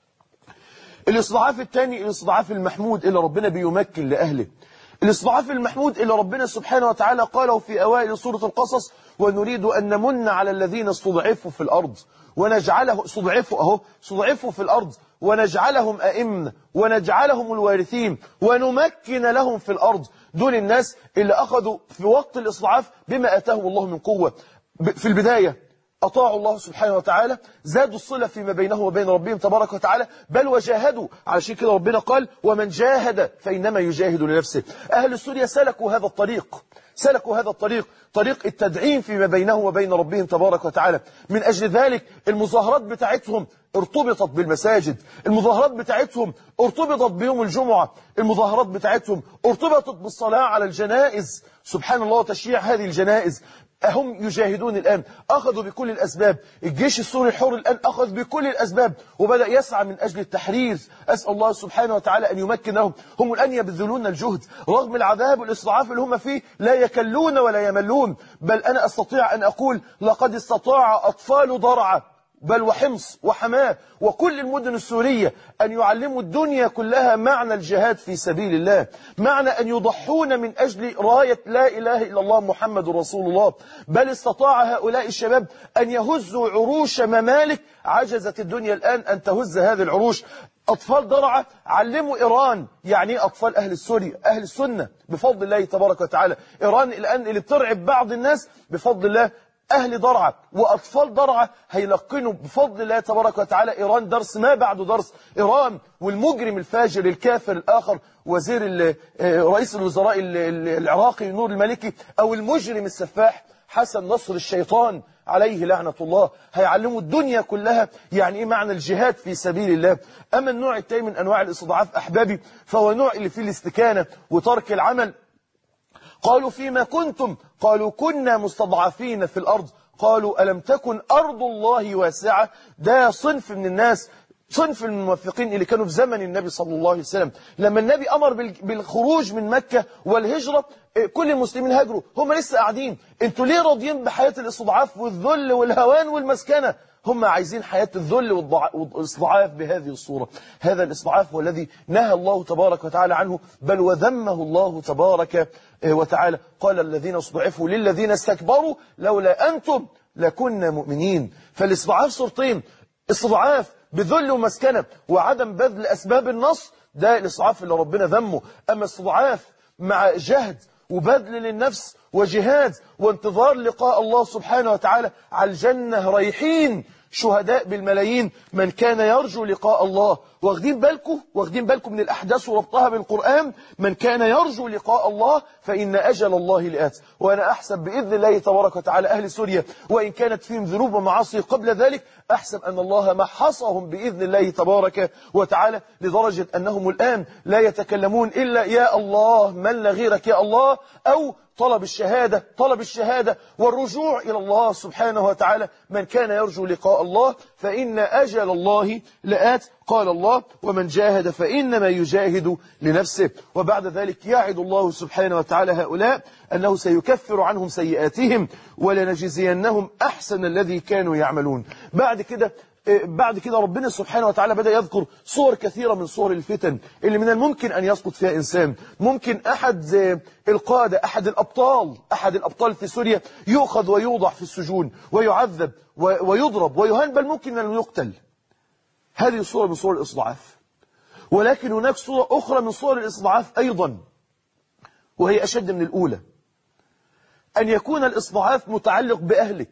الاستضعاف الثاني الاستضعاف المحمود اللي ربنا بيمكن لأهله الاستضعاف المحمود اللي ربنا سبحانه وتعالى قاله في أوائل سورة القصص ونريد أن نمن على الذين استضعفوا في الأرض ونجعله استضعفوا أهو استضعفوا في الأرض ونجعلهم أئمة ونجعلهم الوارثين ونمكن لهم في الأرض دول الناس اللي أخذوا في وقت الاستضعاف بما أتاهم الله من قوة في البداية أطاعوا الله سبحانه وتعالى زادوا الصلة فيما بينهم وبين ربهم تبارك وتعالى بل وجاهدوا على شيء كده ربنا قال ومن جاهد فإنما يجاهد لنفسه أهل سوريا سلكوا هذا الطريق سلكوا هذا الطريق طريق التدعيم فيما بينهم وبين ربهم تبارك وتعالى من أجل ذلك المظاهرات بتاعتهم ارتبطت بالمساجد المظاهرات بتاعتهم ارتبطت بيوم الجمعة المظاهرات بتاعتهم ارتبطت بالصلاة على الجنائز سبحان الله وتشييع هذه الجنائز هم يجاهدون الآن أخذوا بكل الأسباب الجيش السوري الحر الآن أخذ بكل الأسباب وبدأ يسعى من أجل التحرير أسأل الله سبحانه وتعالى أن يمكن لهم هم الآن يبذلون الجهد رغم العذاب والإصلاعاف اللي هم فيه لا يكلون ولا يملون بل أنا أستطيع أن أقول لقد استطاع أطفال ضرعة بل وحمص وحماه وكل المدن السورية أن يعلموا الدنيا كلها معنى الجهاد في سبيل الله معنى أن يضحون من أجل راية لا إله إلا الله محمد رسول الله بل استطاع هؤلاء الشباب أن يهزوا عروش ممالك عجزت الدنيا الآن أن تهز هذه العروش أطفال درعة علموا إيران يعني إيه أطفال أهل السوريا أهل السنة بفضل الله تبارك وتعالى إيران الآن اللي بترعب بعض الناس بفضل الله أهل درعة وأطفال درعة هيلقنوا بفضل الله تبارك وتعالى إيران درس ما بعد درس إيران والمجرم الفاجر الكافر الآخر وزير ال- آه، رئيس الوزراء ال- ال- العراقي نور المالكي أو المجرم السفاح حسن نصر الشيطان عليه لعنة الله هيعلموا الدنيا كلها يعني إيه معنى الجهاد في سبيل الله أما النوع التاني من أنواع الاستضعاف أحبابي فهو نوع اللي فيه الاستكانة وترك العمل قالوا فيما كنتم قالوا كنا مستضعفين في الأرض قالوا ألم تكن أرض الله واسعة ده صنف من الناس صنف من الموفقين اللي كانوا في زمن النبي صلى الله عليه وسلم لما النبي أمر بال- بالخروج من مكة والهجرة إيه، كل المسلمين هاجروا هم لسه قاعدين انتوا ليه راضيين بحياة الاستضعاف والذل والهوان والمسكنة هم عايزين حياة الذل والضع- والاستضعاف بهذه الصورة هذا الاستضعاف هو الذي نهى الله تبارك وتعالى عنه بل وذمه الله تبارك آه، وتعالى قال الذين استضعفوا للذين استكبروا لولا أنتم لكنا مؤمنين فالاستضعاف صورتين استضعاف بذل ومسكنة وعدم بذل أسباب النصر ده الاستضعاف اللي ربنا ذمه أما استضعاف مع جهد وبذل للنفس وجهاد وانتظار لقاء الله سبحانه وتعالى على الجنة رايحين شهداء بالملايين من كان يرجو لقاء الله واخدين بالكم واخدين بالكم من الأحداث وربطها بالقرآن من كان يرجو لقاء الله فإن أجل الله لآت وأنا أحسب بإذن الله تبارك وتعالى أهل سوريا وإن كانت فيهم ذنوب ومعاصي قبل ذلك أحسب أن الله محصهم بإذن الله تبارك وتعالى لدرجة أنهم الآن لا يتكلمون إلا يا الله من لا غيرك يا الله أو طلب الشهادة طلب الشهادة والرجوع إلى الله سبحانه وتعالى من كان يرجو لقاء الله فإن أجل الله لآت قال الله ومن جاهد فإنما يجاهد لنفسه وبعد ذلك يعد الله سبحانه وتعالى هؤلاء أنه سيكفر عنهم سيئاتهم ولنجزينهم أحسن الذي كانوا يعملون بعد كده بعد كده ربنا سبحانه وتعالى بدأ يذكر صور كثيرة من صور الفتن اللي من الممكن أن يسقط فيها إنسان ممكن أحد القادة أحد الأبطال أحد الأبطال في سوريا يؤخذ ويوضع في السجون ويعذب ويضرب ويهان بل ممكن أن يقتل هذه صورة من صور الإصضعاف ولكن هناك صورة أخرى من صور الإصضعاف أيضا وهي أشد من الأولى أن يكون الإصضعاف متعلق بأهلك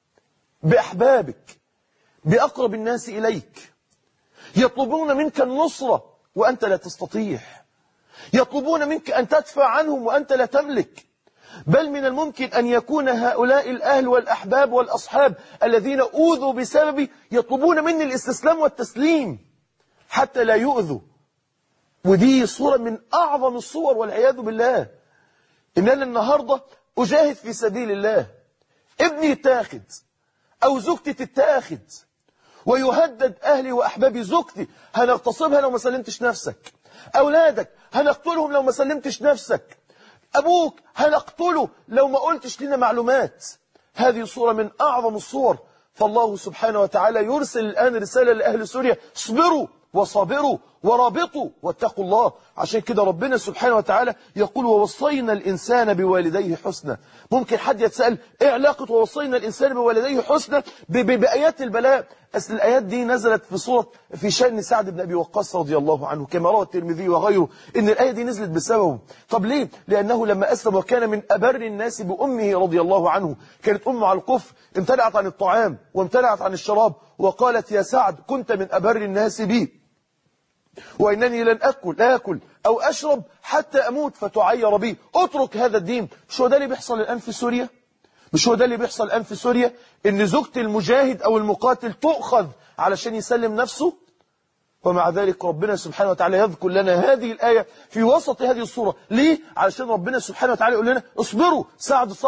بأحبابك بأقرب الناس إليك يطلبون منك النصرة وأنت لا تستطيع يطلبون منك أن تدفع عنهم وأنت لا تملك بل من الممكن أن يكون هؤلاء الأهل والأحباب والأصحاب الذين أوذوا بسببي يطلبون مني الاستسلام والتسليم حتى لا يؤذوا ودي صورة من أعظم الصور والعياذ بالله إن أنا النهاردة أجاهد في سبيل الله ابني يتاخد أو زوجتي تتاخد ويهدد أهلي وأحبابي زوجتي هنغتصبها لو ما سلمتش نفسك أولادك هنقتلهم لو ما سلمتش نفسك أبوك هنقتله لو ما قلتش لنا معلومات هذه صورة من أعظم الصور فالله سبحانه وتعالى يرسل الآن رسالة لأهل سوريا اصبروا وصابروا ورابطوا واتقوا الله عشان كده ربنا سبحانه وتعالى يقول ووصينا الإنسان بوالديه حسنا ممكن حد يتسأل ايه علاقة ووصينا الإنسان بوالديه حسنا بآيات البلاء أصل الآيات دي نزلت في صورة في شأن سعد بن أبي وقاص رضي الله عنه كما روى الترمذي وغيره إن الآية دي نزلت بسببه طب ليه؟ لأنه لما أسلم وكان من أبر الناس بأمه رضي الله عنه كانت أمه على الكفر امتنعت عن الطعام وامتنعت عن الشراب وقالت يا سعد كنت من أبر الناس بي وإنني لن أكل لا أكل أو أشرب حتى أموت فتعير بي اترك هذا الدين مش هو ده اللي بيحصل الآن في سوريا مش هو ده اللي بيحصل الآن في سوريا إن زوجة المجاهد أو المقاتل تؤخذ علشان يسلم نفسه ومع ذلك ربنا سبحانه وتعالى يذكر لنا هذه الآية في وسط هذه الصورة ليه؟ علشان ربنا سبحانه وتعالى يقول لنا اصبروا سعد صبر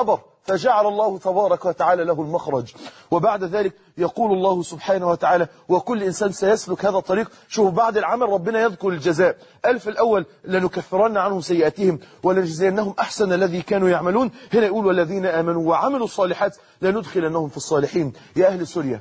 فجعل الله تبارك وتعالى له المخرج وبعد ذلك يقول الله سبحانه وتعالى وكل إنسان سيسلك هذا الطريق شوف بعد العمل ربنا يذكر الجزاء ألف الأول لنكفرن عنهم سيئاتهم ولنجزينهم أحسن الذي كانوا يعملون هنا يقول والذين آمنوا وعملوا الصالحات لندخلنهم في الصالحين يا أهل سوريا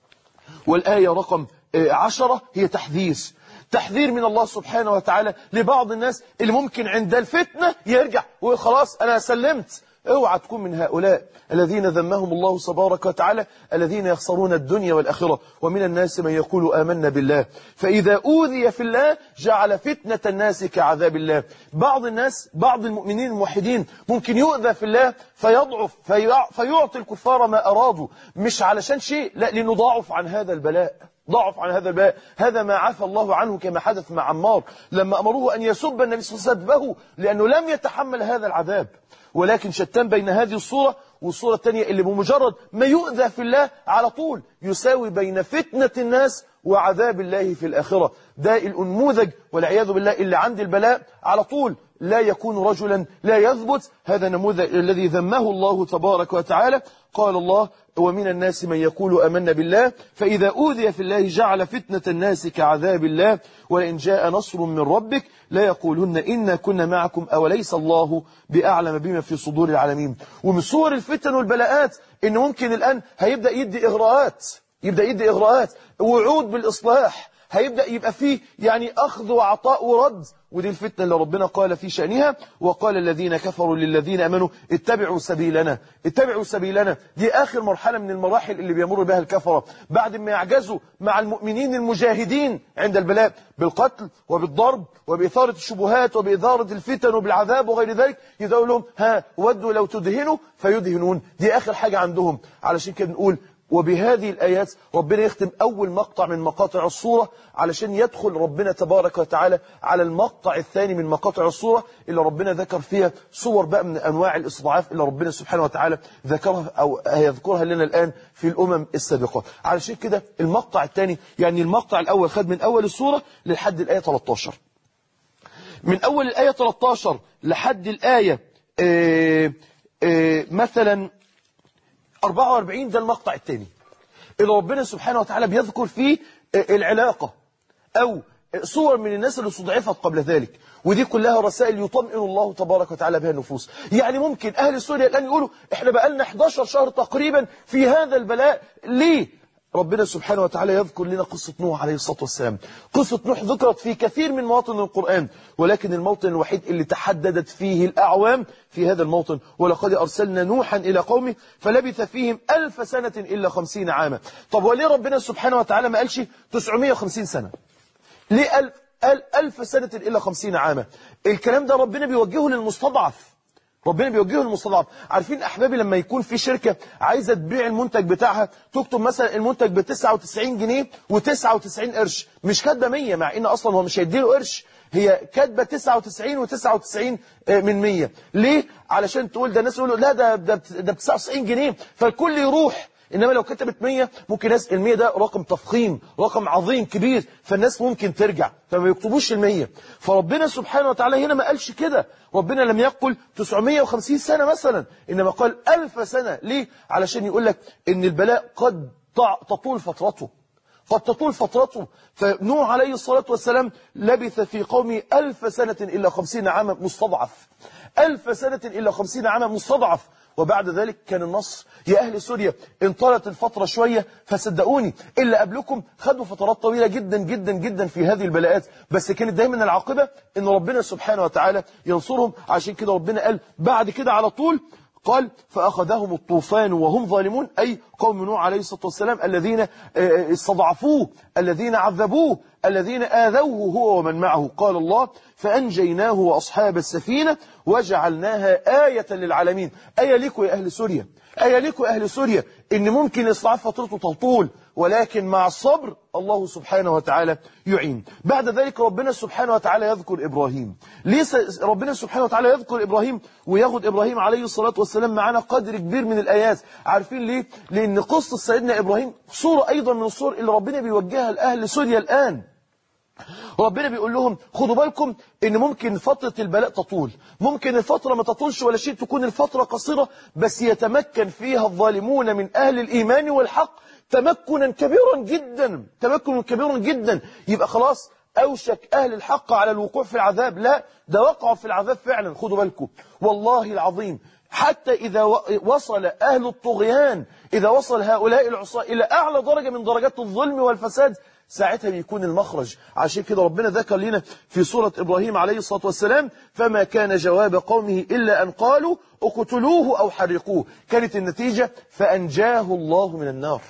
والآية رقم عشرة هي تحذير تحذير من الله سبحانه وتعالى لبعض الناس اللي ممكن عند الفتنة يرجع وخلاص أنا سلمت اوعى تكون من هؤلاء الذين ذمهم الله تبارك وتعالى الذين يخسرون الدنيا والآخرة ومن الناس من يقول آمنا بالله فإذا أوذي في الله جعل فتنة الناس كعذاب الله بعض الناس بعض المؤمنين الموحدين ممكن يؤذى في الله فيضعف فيعطي الكفار ما أرادوا مش علشان شيء لا لأنه ضعف عن هذا البلاء ضعف عن هذا البلاء هذا ما عفى الله عنه كما حدث مع عمار لما أمروه أن يسب النبي صلى الله عليه وسلم سبه لأنه لم يتحمل هذا العذاب ولكن شتان بين هذه الصورة والصورة الثانية اللي بمجرد ما يؤذى في الله على طول يساوي بين فتنة الناس وعذاب الله في الآخرة ده الأنموذج والعياذ بالله اللي عند البلاء على طول لا يكون رجلا لا يثبت هذا نموذج الذي ذمه الله تبارك وتعالى قال الله ومن الناس من يقول أمنا بالله فإذا أوذي في الله جعل فتنة الناس كعذاب الله ولئن جاء نصر من ربك لا يقولون إنا كنا معكم أوليس الله بأعلم بما في صدور العالمين ومن صور الفتن والبلاءات إن ممكن الآن هيبدأ يدي إغراءات يبدأ يدي إغراءات وعود بالإصلاح هيبدأ يبقى فيه يعني أخذ وعطاء ورد ودي الفتنة اللي ربنا قال في شأنها وقال الذين كفروا للذين أمنوا اتبعوا سبيلنا اتبعوا سبيلنا دي آخر مرحلة من المراحل اللي بيمر بها الكفرة بعد ما يعجزوا مع المؤمنين المجاهدين عند البلاء بالقتل وبالضرب وبإثارة الشبهات وبإثارة الفتن وبالعذاب وغير ذلك يدعوا لهم ها ودوا لو تدهنوا فيدهنون دي آخر حاجة عندهم علشان كده نقول وبهذه الآيات ربنا يختم أول مقطع من مقاطع الصورة علشان يدخل ربنا تبارك وتعالى على المقطع الثاني من مقاطع الصورة اللي ربنا ذكر فيها صور بقى من أنواع الاستضعاف اللي ربنا سبحانه وتعالى ذكرها أو هيذكرها لنا الآن في الأمم السابقة علشان كده المقطع الثاني يعني المقطع الأول خد من أول الصورة لحد الآية 13 من أول الآية 13 لحد الآية آآ آآ مثلا 44 ده المقطع الثاني اللي ربنا سبحانه وتعالى بيذكر فيه العلاقة أو صور من الناس اللي استضعفت قبل ذلك ودي كلها رسائل يطمئن الله تبارك وتعالى بها النفوس يعني ممكن أهل سوريا الآن يقولوا إحنا بقالنا 11 شهر تقريبا في هذا البلاء ليه؟ ربنا سبحانه وتعالى يذكر لنا قصة نوح عليه الصلاة والسلام قصة نوح ذكرت في كثير من مواطن القرآن ولكن الموطن الوحيد اللي تحددت فيه الأعوام في هذا الموطن ولقد أرسلنا نوحا إلى قومه فلبث فيهم ألف سنة إلا خمسين عاما طب وليه ربنا سبحانه وتعالى ما قالش 950 سنة ليه ألف, ألف سنة إلا خمسين عاما الكلام ده ربنا بيوجهه للمستضعف ربنا بيوجهه المستضعف عارفين احبابي لما يكون في شركة عايزة تبيع المنتج بتاعها تكتب مثلا المنتج ب 99 جنيه و99 قرش مش كاتبه 100 مع ان اصلا هو مش هيديله قرش هي كاتبه 99 و99 من 100 ليه علشان تقول ده الناس يقولوا لا ده ده ده ب 99 جنيه فالكل يروح إنما لو كتبت 100 ممكن ناس ال 100 ده رقم تفخيم رقم عظيم كبير فالناس ممكن ترجع فما يكتبوش ال 100 فربنا سبحانه وتعالى هنا ما قالش كده ربنا لم يقل 950 سنة مثلا إنما قال 1000 سنة ليه؟ علشان يقول لك إن البلاء قد تطول فترته قد تطول فترته فنوح عليه الصلاة والسلام لبث في قومه ألف سنة إلا خمسين عاما مستضعف ألف سنة إلا خمسين عاما مستضعف وبعد ذلك كان النصر يا أهل سوريا انطلت الفترة شوية فصدقوني إلا قبلكم خدوا فترات طويلة جدا جدا جدا في هذه البلاءات بس كانت دايما العاقبة إن ربنا سبحانه وتعالى ينصرهم عشان كده ربنا قال بعد كده على طول قال فأخذهم الطوفان وهم ظالمون أي قوم نوح عليه الصلاة والسلام الذين استضعفوه الذين عذبوه الذين آذوه هو ومن معه قال الله فأنجيناه وأصحاب السفينة وجعلناها آية للعالمين آية لكم يا أهل سوريا آية لكم يا أهل سوريا إن ممكن إصلاح فترته تطول ولكن مع الصبر الله سبحانه وتعالى يعين بعد ذلك ربنا سبحانه وتعالى يذكر إبراهيم ليس ربنا سبحانه وتعالى يذكر إبراهيم وياخد إبراهيم عليه الصلاة والسلام معنا قدر كبير من الآيات عارفين ليه؟ لأن قصة سيدنا إبراهيم صورة أيضا من الصور اللي ربنا بيوجهها لأهل سوريا الآن ربنا بيقول لهم خدوا بالكم ان ممكن فترة البلاء تطول ممكن الفترة ما تطولش ولا شيء تكون الفترة قصيرة بس يتمكن فيها الظالمون من اهل الايمان والحق تمكنا كبيرا جدا تمكنا كبيرا جدا يبقى خلاص أوشك أهل الحق على الوقوع في العذاب لا ده وقعوا في العذاب فعلا خدوا بالكم والله العظيم حتى إذا وصل أهل الطغيان إذا وصل هؤلاء العصاة إلى أعلى درجة من درجات الظلم والفساد ساعتها بيكون المخرج عشان كده ربنا ذكر لنا في سورة إبراهيم عليه الصلاة والسلام فما كان جواب قومه إلا أن قالوا اقتلوه أو حرقوه كانت النتيجة فأنجاه الله من النار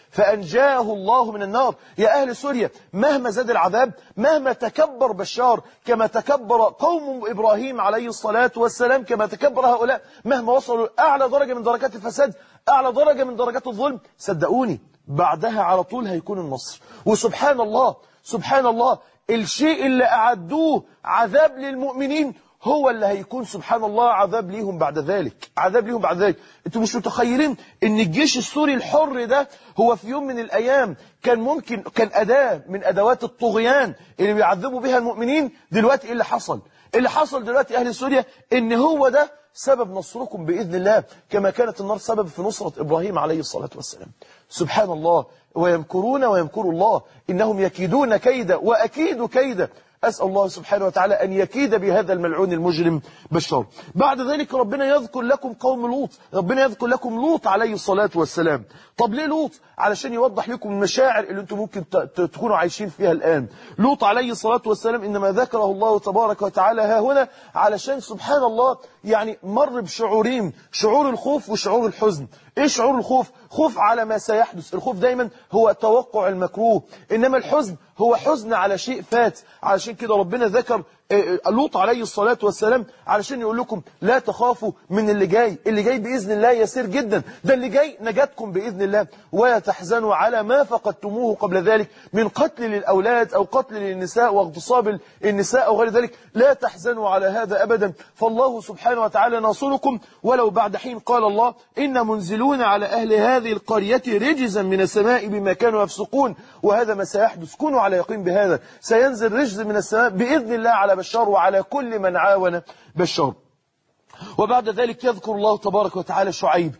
فأنجاه الله من النار يا أهل سوريا مهما زاد العذاب مهما تكبر بشار كما تكبر قوم إبراهيم عليه الصلاة والسلام كما تكبر هؤلاء مهما وصلوا أعلى درجة من درجات الفساد أعلى درجة من درجات الظلم صدقوني بعدها على طول هيكون النصر وسبحان الله سبحان الله الشيء اللي أعدوه عذاب للمؤمنين هو اللي هيكون سبحان الله عذاب ليهم بعد ذلك عذاب ليهم بعد ذلك انتوا مش متخيلين ان الجيش السوري الحر ده هو في يوم من الايام كان ممكن كان اداة من ادوات الطغيان اللي بيعذبوا بها المؤمنين دلوقتي ايه اللي حصل اللي حصل دلوقتي اهل سوريا ان هو ده سبب نصركم بإذن الله كما كانت النار سبب في نصرة إبراهيم عليه الصلاة والسلام سبحان الله ويمكرون ويمكر الله إنهم يكيدون كيدا وأكيد كيدا أسأل الله سبحانه وتعالى أن يكيد بهذا الملعون المجرم بشار بعد ذلك ربنا يذكر لكم قوم لوط ربنا يذكر لكم لوط عليه الصلاة والسلام طب ليه لوط علشان يوضح لكم المشاعر اللي انتم ممكن تكونوا عايشين فيها الآن لوط عليه الصلاة والسلام إنما ذكره الله تبارك وتعالى ها هنا علشان سبحان الله يعني مر بشعورين شعور الخوف وشعور الحزن ايه شعور الخوف خوف على ما سيحدث الخوف دايما هو توقع المكروه انما الحزن هو حزن على شيء فات علشان كده ربنا ذكر لوط عليه الصلاة والسلام علشان يقول لكم لا تخافوا من اللي جاي اللي جاي بإذن الله يسير جدا ده اللي جاي نجاتكم بإذن الله ولا تحزنوا على ما فقدتموه قبل ذلك من قتل للأولاد أو قتل للنساء واغتصاب النساء أو غير ذلك لا تحزنوا على هذا أبدا فالله سبحانه وتعالى ناصركم ولو بعد حين قال الله إن منزلون على أهل هذه القرية رجزا من السماء بما كانوا يفسقون وهذا ما سيحدث كونوا على يقين بهذا سينزل رجز من السماء بإذن الله على بشار وعلى كل من عاون بشار وبعد ذلك يذكر الله تبارك وتعالى شعيب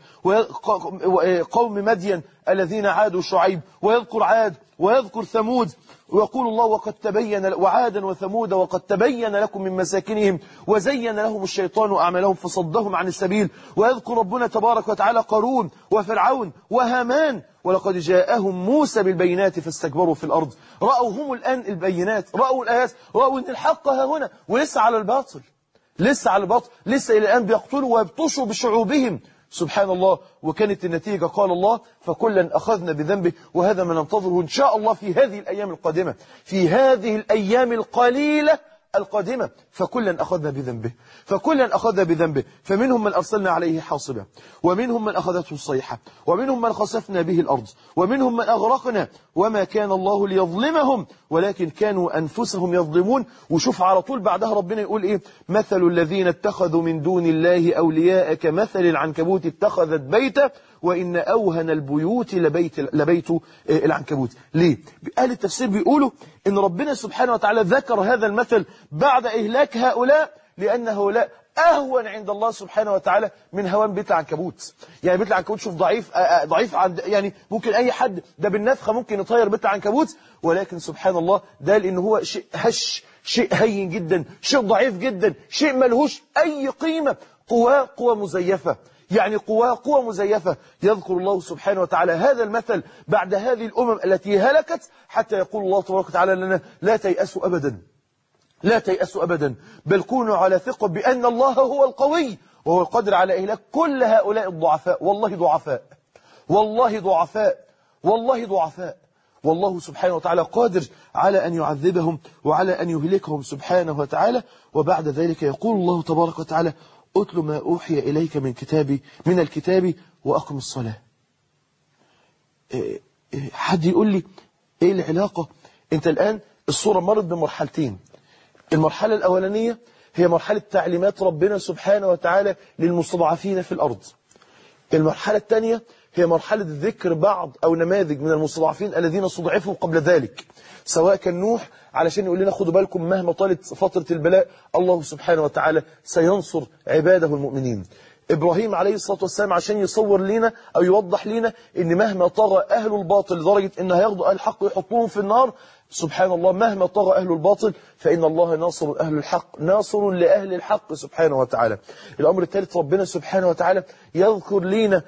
وقوم مدين الذين عادوا شعيب ويذكر عاد ويذكر ثمود ويقول الله وقد تبين وعادا وثمود وقد تبين لكم من مساكنهم وزين لهم الشيطان أعمالهم فصدهم عن السبيل ويذكر ربنا تبارك وتعالى قارون وفرعون وهامان ولقد جاءهم موسى بالبينات فاستكبروا في الأرض رأوا هم الآن البينات رأوا الآيات رأوا أن الحق ها هنا ولسه على الباطل لسه على الباطل لسه إلى الآن بيقتلوا ويبطشوا بشعوبهم سبحان الله وكانت النتيجة قال الله فكلا أخذنا بذنبه وهذا ما ننتظره إن شاء الله في هذه الأيام القادمة في هذه الأيام القليلة القادمة فكلا أخذنا بذنبه فكلا أخذنا بذنبه فمنهم من أرسلنا عليه حاصبا ومنهم من أخذته الصيحة ومنهم من خسفنا به الأرض ومنهم من أغرقنا وما كان الله ليظلمهم ولكن كانوا أنفسهم يظلمون وشوف على طول بعدها ربنا يقول إيه مثل الذين اتخذوا من دون الله أولياء كمثل العنكبوت اتخذت بيته وإن أوهن البيوت لبيت, لبيت العنكبوت ليه؟ أهل التفسير بيقولوا إن ربنا سبحانه وتعالى ذكر هذا المثل بعد إهلاك هؤلاء لأن هؤلاء أهون عند الله سبحانه وتعالى من هوان بيت العنكبوت يعني بيت العنكبوت شوف ضعيف ضعيف عند يعني ممكن أي حد ده بالنفخة ممكن يطير بيت العنكبوت ولكن سبحان الله ده لأن هو شيء هش شيء هين جدا شيء ضعيف جدا شيء ملهوش أي قيمة قواه قوة مزيفة يعني قواه قوة مزيفة يذكر الله سبحانه وتعالى هذا المثل بعد هذه الأمم التي هلكت حتى يقول الله تبارك وتعالى لنا لا تيأسوا أبدا لا تيأسوا أبدا بل كونوا على ثقة بأن الله هو القوي وهو القادر على إهلاك كل هؤلاء الضعفاء والله ضعفاء والله ضعفاء والله ضعفاء والله سبحانه وتعالى قادر على أن يعذبهم وعلى أن يهلكهم سبحانه وتعالى وبعد ذلك يقول الله تبارك وتعالى أتل ما أوحي إليك من كتابي من الكتاب وأقم الصلاة حد يقول لي إيه العلاقة أنت الآن الصورة مرت بمرحلتين المرحلة الأولانية هي مرحلة تعليمات ربنا سبحانه وتعالى للمستضعفين في الأرض المرحلة الثانية هي مرحلة ذكر بعض أو نماذج من المستضعفين الذين استضعفوا قبل ذلك سواء كان نوح علشان يقول لنا خدوا بالكم مهما طالت فترة البلاء الله سبحانه وتعالى سينصر عباده المؤمنين إبراهيم عليه الصلاة والسلام عشان يصور لنا أو يوضح لنا إن مهما طغى أهل الباطل لدرجة إن هياخدوا أهل الحق ويحطوهم في النار سبحان الله مهما طغى أهل الباطل فإن الله ناصر أهل الحق ناصر لأهل الحق سبحانه وتعالى الأمر الثالث ربنا سبحانه وتعالى يذكر لنا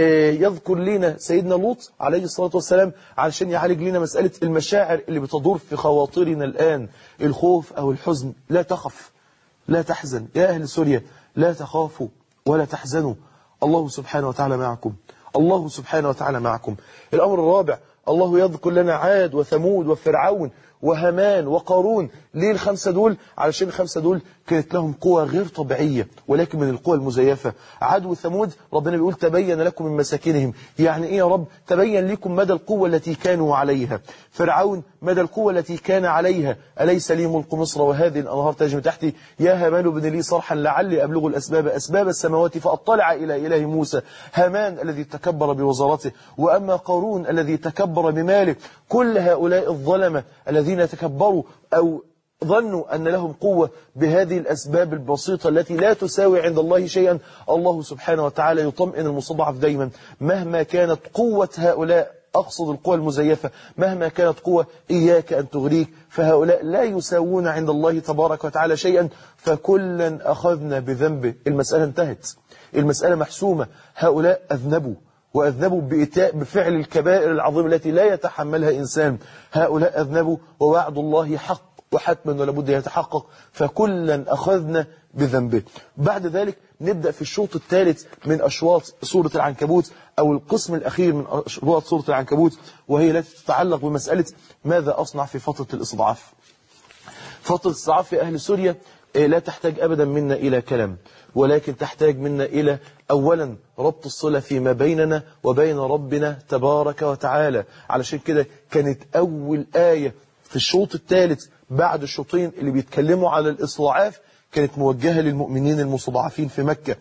يذكر لنا سيدنا لوط عليه الصلاة والسلام علشان يعالج لنا مسألة المشاعر اللي بتدور في خواطرنا الآن الخوف أو الحزن لا تخف لا تحزن يا أهل سوريا لا تخافوا ولا تحزنوا الله سبحانه وتعالى معكم الله سبحانه وتعالى معكم الأمر الرابع الله يذكر لنا عاد وثمود وفرعون وهمان وقارون ليه الخمسة دول علشان الخمسة دول كانت لهم قوة غير طبيعية ولكن من القوة المزيفة عاد وثمود ربنا بيقول تبين لكم من مساكنهم يعني ايه يا رب تبين لكم مدى القوة التي كانوا عليها فرعون مدى القوة التي كان عليها أليس لي ملك مصر وهذه الأنهار تجري تحتي يا هامان بن لي صرحا لعلي أبلغ الأسباب أسباب السماوات فأطلع إلى إله موسى هامان الذي تكبر بوزارته وأما قارون الذي تكبر بماله كل هؤلاء الظلمة الذين تكبروا أو ظنوا أن لهم قوة بهذه الأسباب البسيطة التي لا تساوي عند الله شيئا الله سبحانه وتعالى يطمئن المستضعف دايما مهما كانت قوة هؤلاء أقصد القوى المزيفة مهما كانت قوة إياك أن تغريك فهؤلاء لا يساوون عند الله تبارك وتعالى شيئا فكلا أخذنا بذنبه المسألة انتهت المسألة محسومة هؤلاء أذنبوا وأذنبوا بإتاء بفعل الكبائر العظيمة التي لا يتحملها إنسان هؤلاء أذنبوا ووعد الله حق وحتما ولابد يتحقق فكلا أخذنا بذنبه بعد ذلك نبدأ في الشوط الثالث من أشواط سورة العنكبوت أو القسم الأخير من أشواط سورة العنكبوت وهي التي تتعلق بمسألة ماذا أصنع في فترة الاستضعاف فترة الاستضعاف في أهل سوريا لا تحتاج أبدا منا إلى كلام ولكن تحتاج منا إلى أولا ربط الصلة فيما بيننا وبين ربنا تبارك وتعالى علشان كده كانت أول آية في الشوط الثالث بعد الشوطين اللي بيتكلموا على الاستضعاف كانت موجهة للمؤمنين المستضعفين في مكة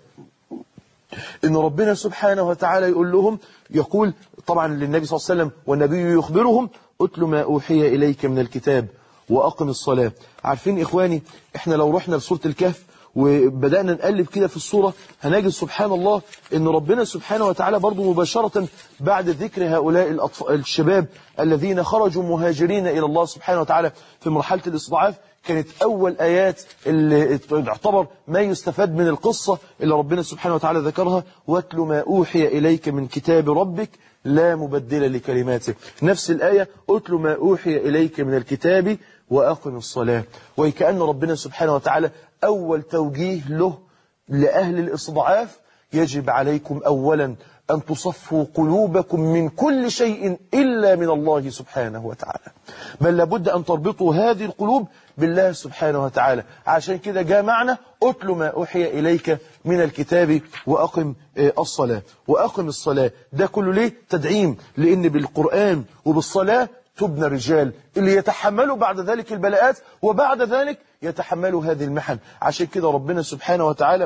إن ربنا سبحانه وتعالى يقول لهم يقول طبعا للنبي صلى الله عليه وسلم والنبي يخبرهم أتل ما أوحي إليك من الكتاب وأقم الصلاة عارفين إخواني إحنا لو رحنا لسورة الكهف وبدأنا نقلب كده في الصورة هنجد سبحان الله ان ربنا سبحانه وتعالى برضو مباشرة بعد ذكر هؤلاء الأطفال الشباب الذين خرجوا مهاجرين إلى الله سبحانه وتعالى في مرحلة الاستضعاف كانت أول آيات اللي تعتبر ما يستفاد من القصة اللي ربنا سبحانه وتعالى ذكرها واتل ما أوحي إليك من كتاب ربك لا مبدل لكلماته نفس الآية اتل ما أوحي إليك من الكتاب وأقم الصلاة وكأن ربنا سبحانه وتعالى أول توجيه له لأهل الاستضعاف يجب عليكم أولا أن تصفوا قلوبكم من كل شيء إلا من الله سبحانه وتعالى بل لابد أن تربطوا هذه القلوب بالله سبحانه وتعالى عشان كده جاء معنا أتل ما أوحي إليك من الكتاب وأقم الصلاة وأقم الصلاة ده كله ليه تدعيم لأن بالقرآن وبالصلاة تبنى الرجال اللي يتحملوا بعد ذلك البلاءات وبعد ذلك يتحملوا هذه المحن عشان كده ربنا سبحانه وتعالى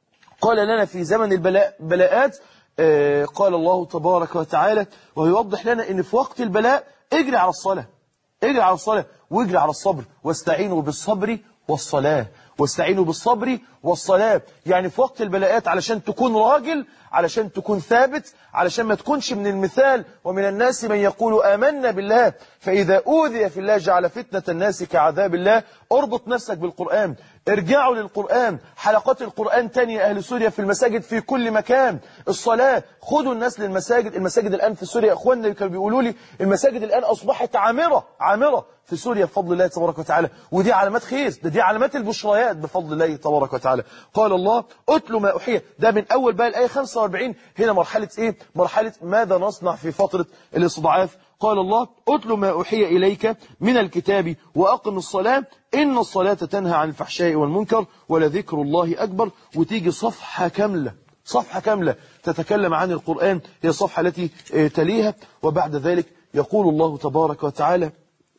قال لنا في زمن البلاء بلاءات آه قال الله تبارك وتعالى ويوضح لنا ان في وقت البلاء اجري على الصلاة اجري على الصلاة واجري على الصبر واستعينوا بالصبر والصلاة واستعينوا بالصبر والصلاة يعني في وقت البلاءات علشان تكون راجل علشان تكون ثابت علشان ما تكونش من المثال ومن الناس من يقول آمنا بالله فإذا أوذي في الله جعل فتنة الناس كعذاب الله اربط نفسك بالقرآن ارجعوا للقرآن حلقات القرآن تاني يا أهل سوريا في المساجد في كل مكان الصلاة خدوا الناس للمساجد المساجد الآن في سوريا أخواننا كانوا بيقولوا لي المساجد الآن أصبحت عامرة عامرة في سوريا بفضل الله تبارك وتعالى ودي علامات خير ده دي علامات البشريات بفضل الله تبارك وتعالى قال الله اتل ما أحيى ده من أول بقى الآية 45 هنا مرحلة إيه مرحلة ماذا نصنع في فترة الاستضعاف قال الله اتل ما أحيى إليك من الكتاب وأقم الصلاة إن الصلاة تنهى عن الفحشاء والمنكر ولذكر الله أكبر وتيجي صفحة كاملة صفحة كاملة تتكلم عن القرآن هي الصفحة التي تليها وبعد ذلك يقول الله تبارك وتعالى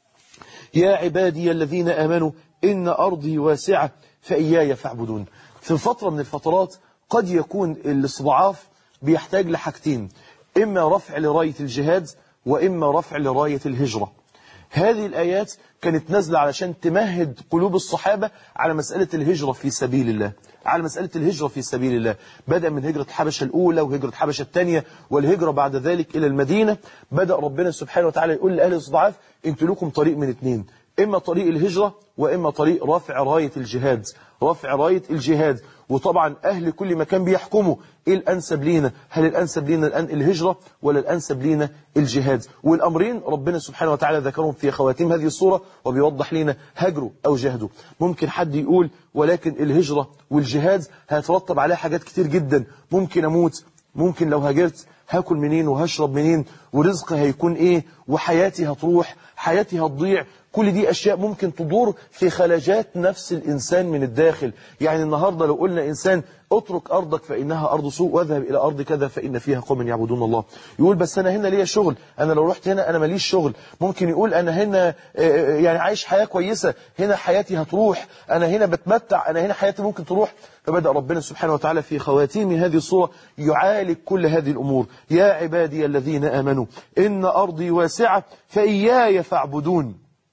يا عبادي الذين آمنوا إن أرضي واسعة فإياي فاعبدون في فترة من الفترات قد يكون الاستضعاف بيحتاج لحاجتين إما رفع لراية الجهاد وإما رفع لراية الهجرة هذه الآيات كانت نازلة علشان تمهد قلوب الصحابة على مسألة الهجرة في سبيل الله على مسألة الهجرة في سبيل الله بدأ من هجرة حبشة الأولى وهجرة حبشة الثانية والهجرة بعد ذلك إلى المدينة بدأ ربنا سبحانه وتعالى يقول لأهل الاستضعاف انتوا لكم طريق من اثنين إما طريق الهجرة وإما طريق رفع راية الجهاد رفع راية الجهاد وطبعا أهل كل مكان بيحكموا إيه الأنسب لينا هل الأنسب لينا الآن الهجرة ولا الأنسب لينا الجهاد والأمرين ربنا سبحانه وتعالى ذكرهم في خواتيم هذه الصورة وبيوضح لنا هجروا أو جهدوا ممكن حد يقول ولكن الهجرة والجهاد هيترتب عليها حاجات كتير جدا ممكن أموت ممكن لو هاجرت هاكل منين وهشرب منين ورزقي هيكون ايه وحياتي هتروح حياتي هتضيع كل دي أشياء ممكن تدور في خلاجات نفس الإنسان من الداخل يعني النهاردة لو قلنا إنسان اترك أرضك فإنها أرض سوء واذهب إلى أرض كذا فإن فيها قوم يعبدون الله يقول بس أنا هنا ليا شغل أنا لو رحت هنا أنا ماليش شغل ممكن يقول أنا هنا يعني عايش حياة كويسة هنا حياتي هتروح أنا هنا بتمتع أنا هنا حياتي ممكن تروح فبدأ ربنا سبحانه وتعالى في خواتيم هذه الصورة يعالج كل هذه الأمور يا عبادي الذين آمنوا إن أرضي واسعة فإياي فاعبدون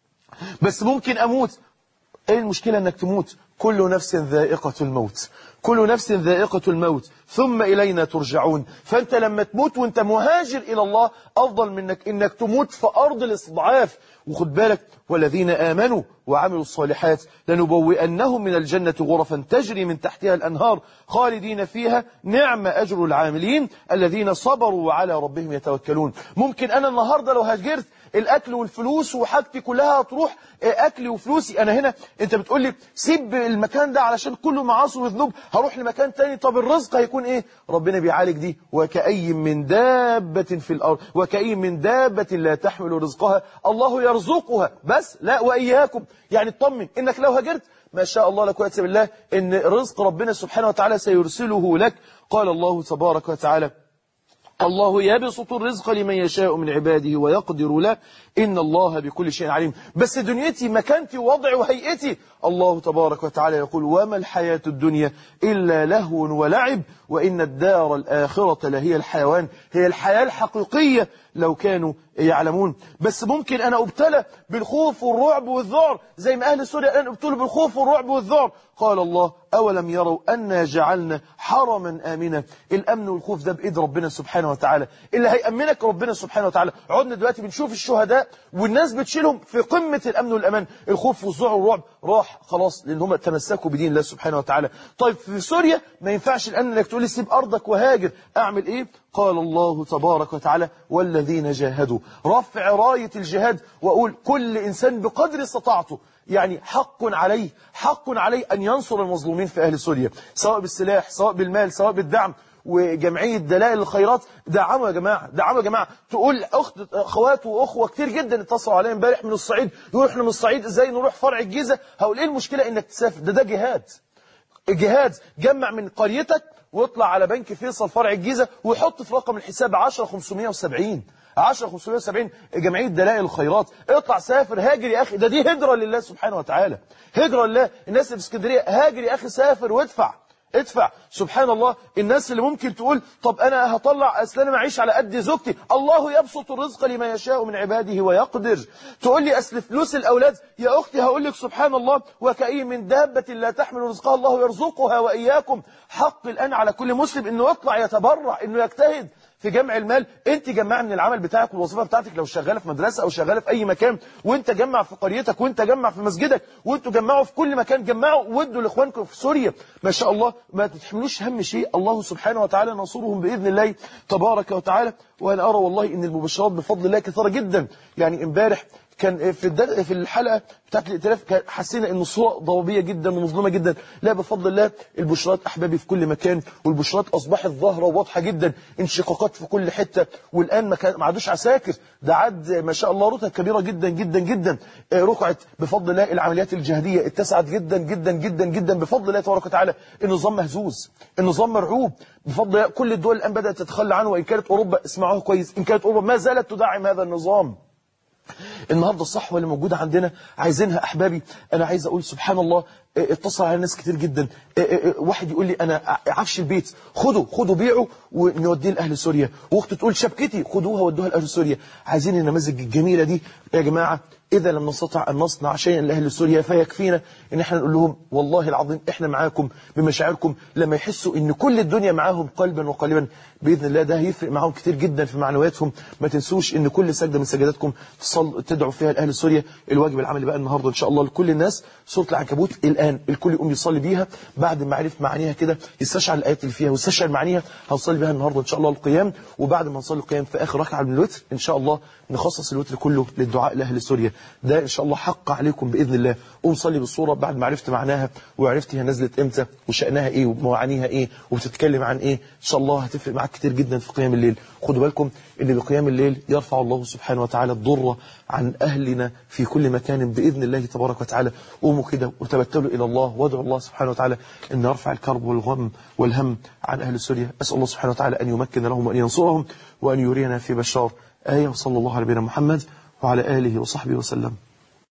بس ممكن أموت ايه المشكلة انك تموت كل نفس ذائقة الموت كل نفس ذائقة الموت ثم إلينا ترجعون فأنت لما تموت وانت مهاجر إلى الله أفضل منك إنك تموت في أرض الاستضعاف وخد بالك والذين آمنوا وعملوا الصالحات لنبوئنهم من الجنة غرفا تجري من تحتها الأنهار خالدين فيها نعم أجر العاملين الذين صبروا وعلى ربهم يتوكلون ممكن أنا النهاردة لو هاجرت الأكل والفلوس وحاجتي كلها هتروح أكلي وفلوسي أنا هنا أنت بتقول لي سيب المكان ده علشان كله معاصي وذنوب هروح لمكان تاني طب الرزق هيكون إيه ربنا بيعالج دي وكأي من دابة في الأرض وكأي من دابة لا تحمل رزقها الله يرزقها بس لا وإياكم يعني اطمن إنك لو هاجرت ما شاء الله لا قوه الا بالله إن رزق ربنا سبحانه وتعالى سيرسله لك قال الله تبارك وتعالى الله يبسط الرزق لمن يشاء من عباده ويقدر له إن الله بكل شيء عليم بس دنيتي مكانتي ووضعي وهيئتي الله تبارك وتعالى يقول وما الحياة الدنيا إلا لهو ولعب وإن الدار الآخرة لهي الحيوان هي الحياة الحقيقية لو كانوا يعلمون بس ممكن أنا أبتلى بالخوف والرعب والذعر زي ما أهل سوريا الآن ابتلوا بالخوف والرعب والذعر قال الله أولم يروا أنا جعلنا حرما آمنا الأمن والخوف ده بإيد ربنا سبحانه وتعالى اللي هيأمنك ربنا سبحانه وتعالى عدنا دلوقتي بنشوف الشهداء والناس بتشيلهم في قمة الأمن والأمان الخوف والذعر والرعب راح خلاص لأن هم تمسكوا بدين الله سبحانه وتعالى طيب في سوريا ما ينفعش الآن أنك تقول لي سيب أرضك وهاجر أعمل إيه قال الله تبارك وتعالى والذين جاهدوا رفع راية الجهاد وأقول كل إنسان بقدر استطاعته يعني حق عليه حق عليه أن ينصر المظلومين في أهل سوريا سواء بالسلاح سواء بالمال سواء بالدعم وجمعية دلائل الخيرات دعموا يا جماعة دعموا يا جماعة تقول أخت أخوات وأخوة كتير جدا اتصلوا عليا امبارح من الصعيد يقولوا احنا من الصعيد ازاي نروح فرع الجيزة هقول ايه المشكلة انك تسافر ده ده جهاد جهاد جمع من قريتك واطلع على بنك فيصل فرع الجيزة ويحط في رقم الحساب 10570 10570 جمعية دلائل الخيرات اطلع سافر هاجر يا أخي ده دي هجرة لله سبحانه وتعالى هجرة لله الناس اللي في اسكندرية هاجر يا أخي سافر وادفع ادفع سبحان الله الناس اللي ممكن تقول طب أنا هطلع أصل أنا معيش على قد زوجتي الله يبسط الرزق لمن يشاء من عباده ويقدر تقول لي أصل فلوس الأولاد يا أختي هقول لك سبحان الله وكأي من دابة لا تحمل رزقها الله يرزقها وإياكم حق الآن على كل مسلم إنه يطلع يتبرع إنه يجتهد في جمع المال انت جمع من العمل بتاعك والوظيفه بتاعتك لو شغاله في مدرسه او شغاله في اي مكان وانت جمع في قريتك وانت جمع في مسجدك وانتوا جمعوا في كل مكان جمعوا وادوا لاخوانكم في سوريا ما شاء الله ما تتحملوش هم شيء الله سبحانه وتعالى نصرهم باذن الله تبارك وتعالى وانا ارى والله ان المبشرات بفضل الله كثيره جدا يعني امبارح كان في الدر... في الحلقه بتاعت الائتلاف كان حسينا ان الصوره ضبابيه جدا ومظلمه جدا لا بفضل الله البشرات احبابي في كل مكان والبشرات اصبحت ظاهره وواضحه جدا انشقاقات في كل حته والان ما, كان... ما عادوش عساكر ده عاد ما شاء الله رتب كبيره جدا جدا جدا رقعت بفضل الله العمليات الجهاديه اتسعت جدا جدا جدا جدا بفضل الله تبارك وتعالى النظام مهزوز النظام مرعوب بفضل الله كل الدول الان بدات تتخلى عنه وان كانت اوروبا اسمعوها كويس ان كانت اوروبا ما زالت تدعم هذا النظام النهاردة الصحوة اللي موجودة عندنا عايزينها أحبابي أنا عايز أقول سبحان الله اه، اتصل على ناس كتير جدا اه، اه، اه، واحد يقول لي انا ع- عفش البيت خده خده بيعه ونوديه لاهل سوريا واخته تقول شبكتي خدوها ودوها لاهل سوريا عايزين النماذج الجميله دي يا جماعه إذا لم نستطع أن نصنع شيئا لأهل سوريا فيكفينا إن احنا نقول لهم والله العظيم احنا معاكم بمشاعركم لما يحسوا إن كل الدنيا معاهم قلبا وقالبا بإذن الله ده هيفرق معاهم كتير جدا في معنوياتهم ما تنسوش إن كل سجدة من سجداتكم تصل تدعو فيها لأهل سوريا الواجب العملي بقى النهاردة إن شاء الله لكل الناس سورة العنكبوت الآن الكل يقوم يصلي بيها بعد ما عرف معانيها كده يستشعر الآيات اللي فيها ويستشعر معانيها هنصلي بيها النهاردة إن شاء الله القيام وبعد ما نصلي القيام في آخر ركعة من الوتر إن شاء الله نخصص الوتر كله للدعاء لأهل سوريا ده إن شاء الله حق عليكم بإذن الله قوم صلي بالصورة بعد ما عرفت معناها وعرفت هي نزلت إمتى وشأنها إيه ومعانيها إيه وبتتكلم عن إيه إن شاء الله هتفرق معاك كتير جدا في قيام الليل خدوا بالكم إن بقيام الليل يرفع الله سبحانه وتعالى الضر عن أهلنا في كل مكان بإذن الله تبارك وتعالى قوموا كده وتبتلوا إلى الله وادعوا الله سبحانه وتعالى أن يرفع الكرب والغم والهم عن أهل سوريا أسأل الله سبحانه وتعالى أن يمكن لهم وأن ينصرهم وأن يرينا في بشار آية وصلى الله على نبينا محمد وعلى آله وصحبه وسلم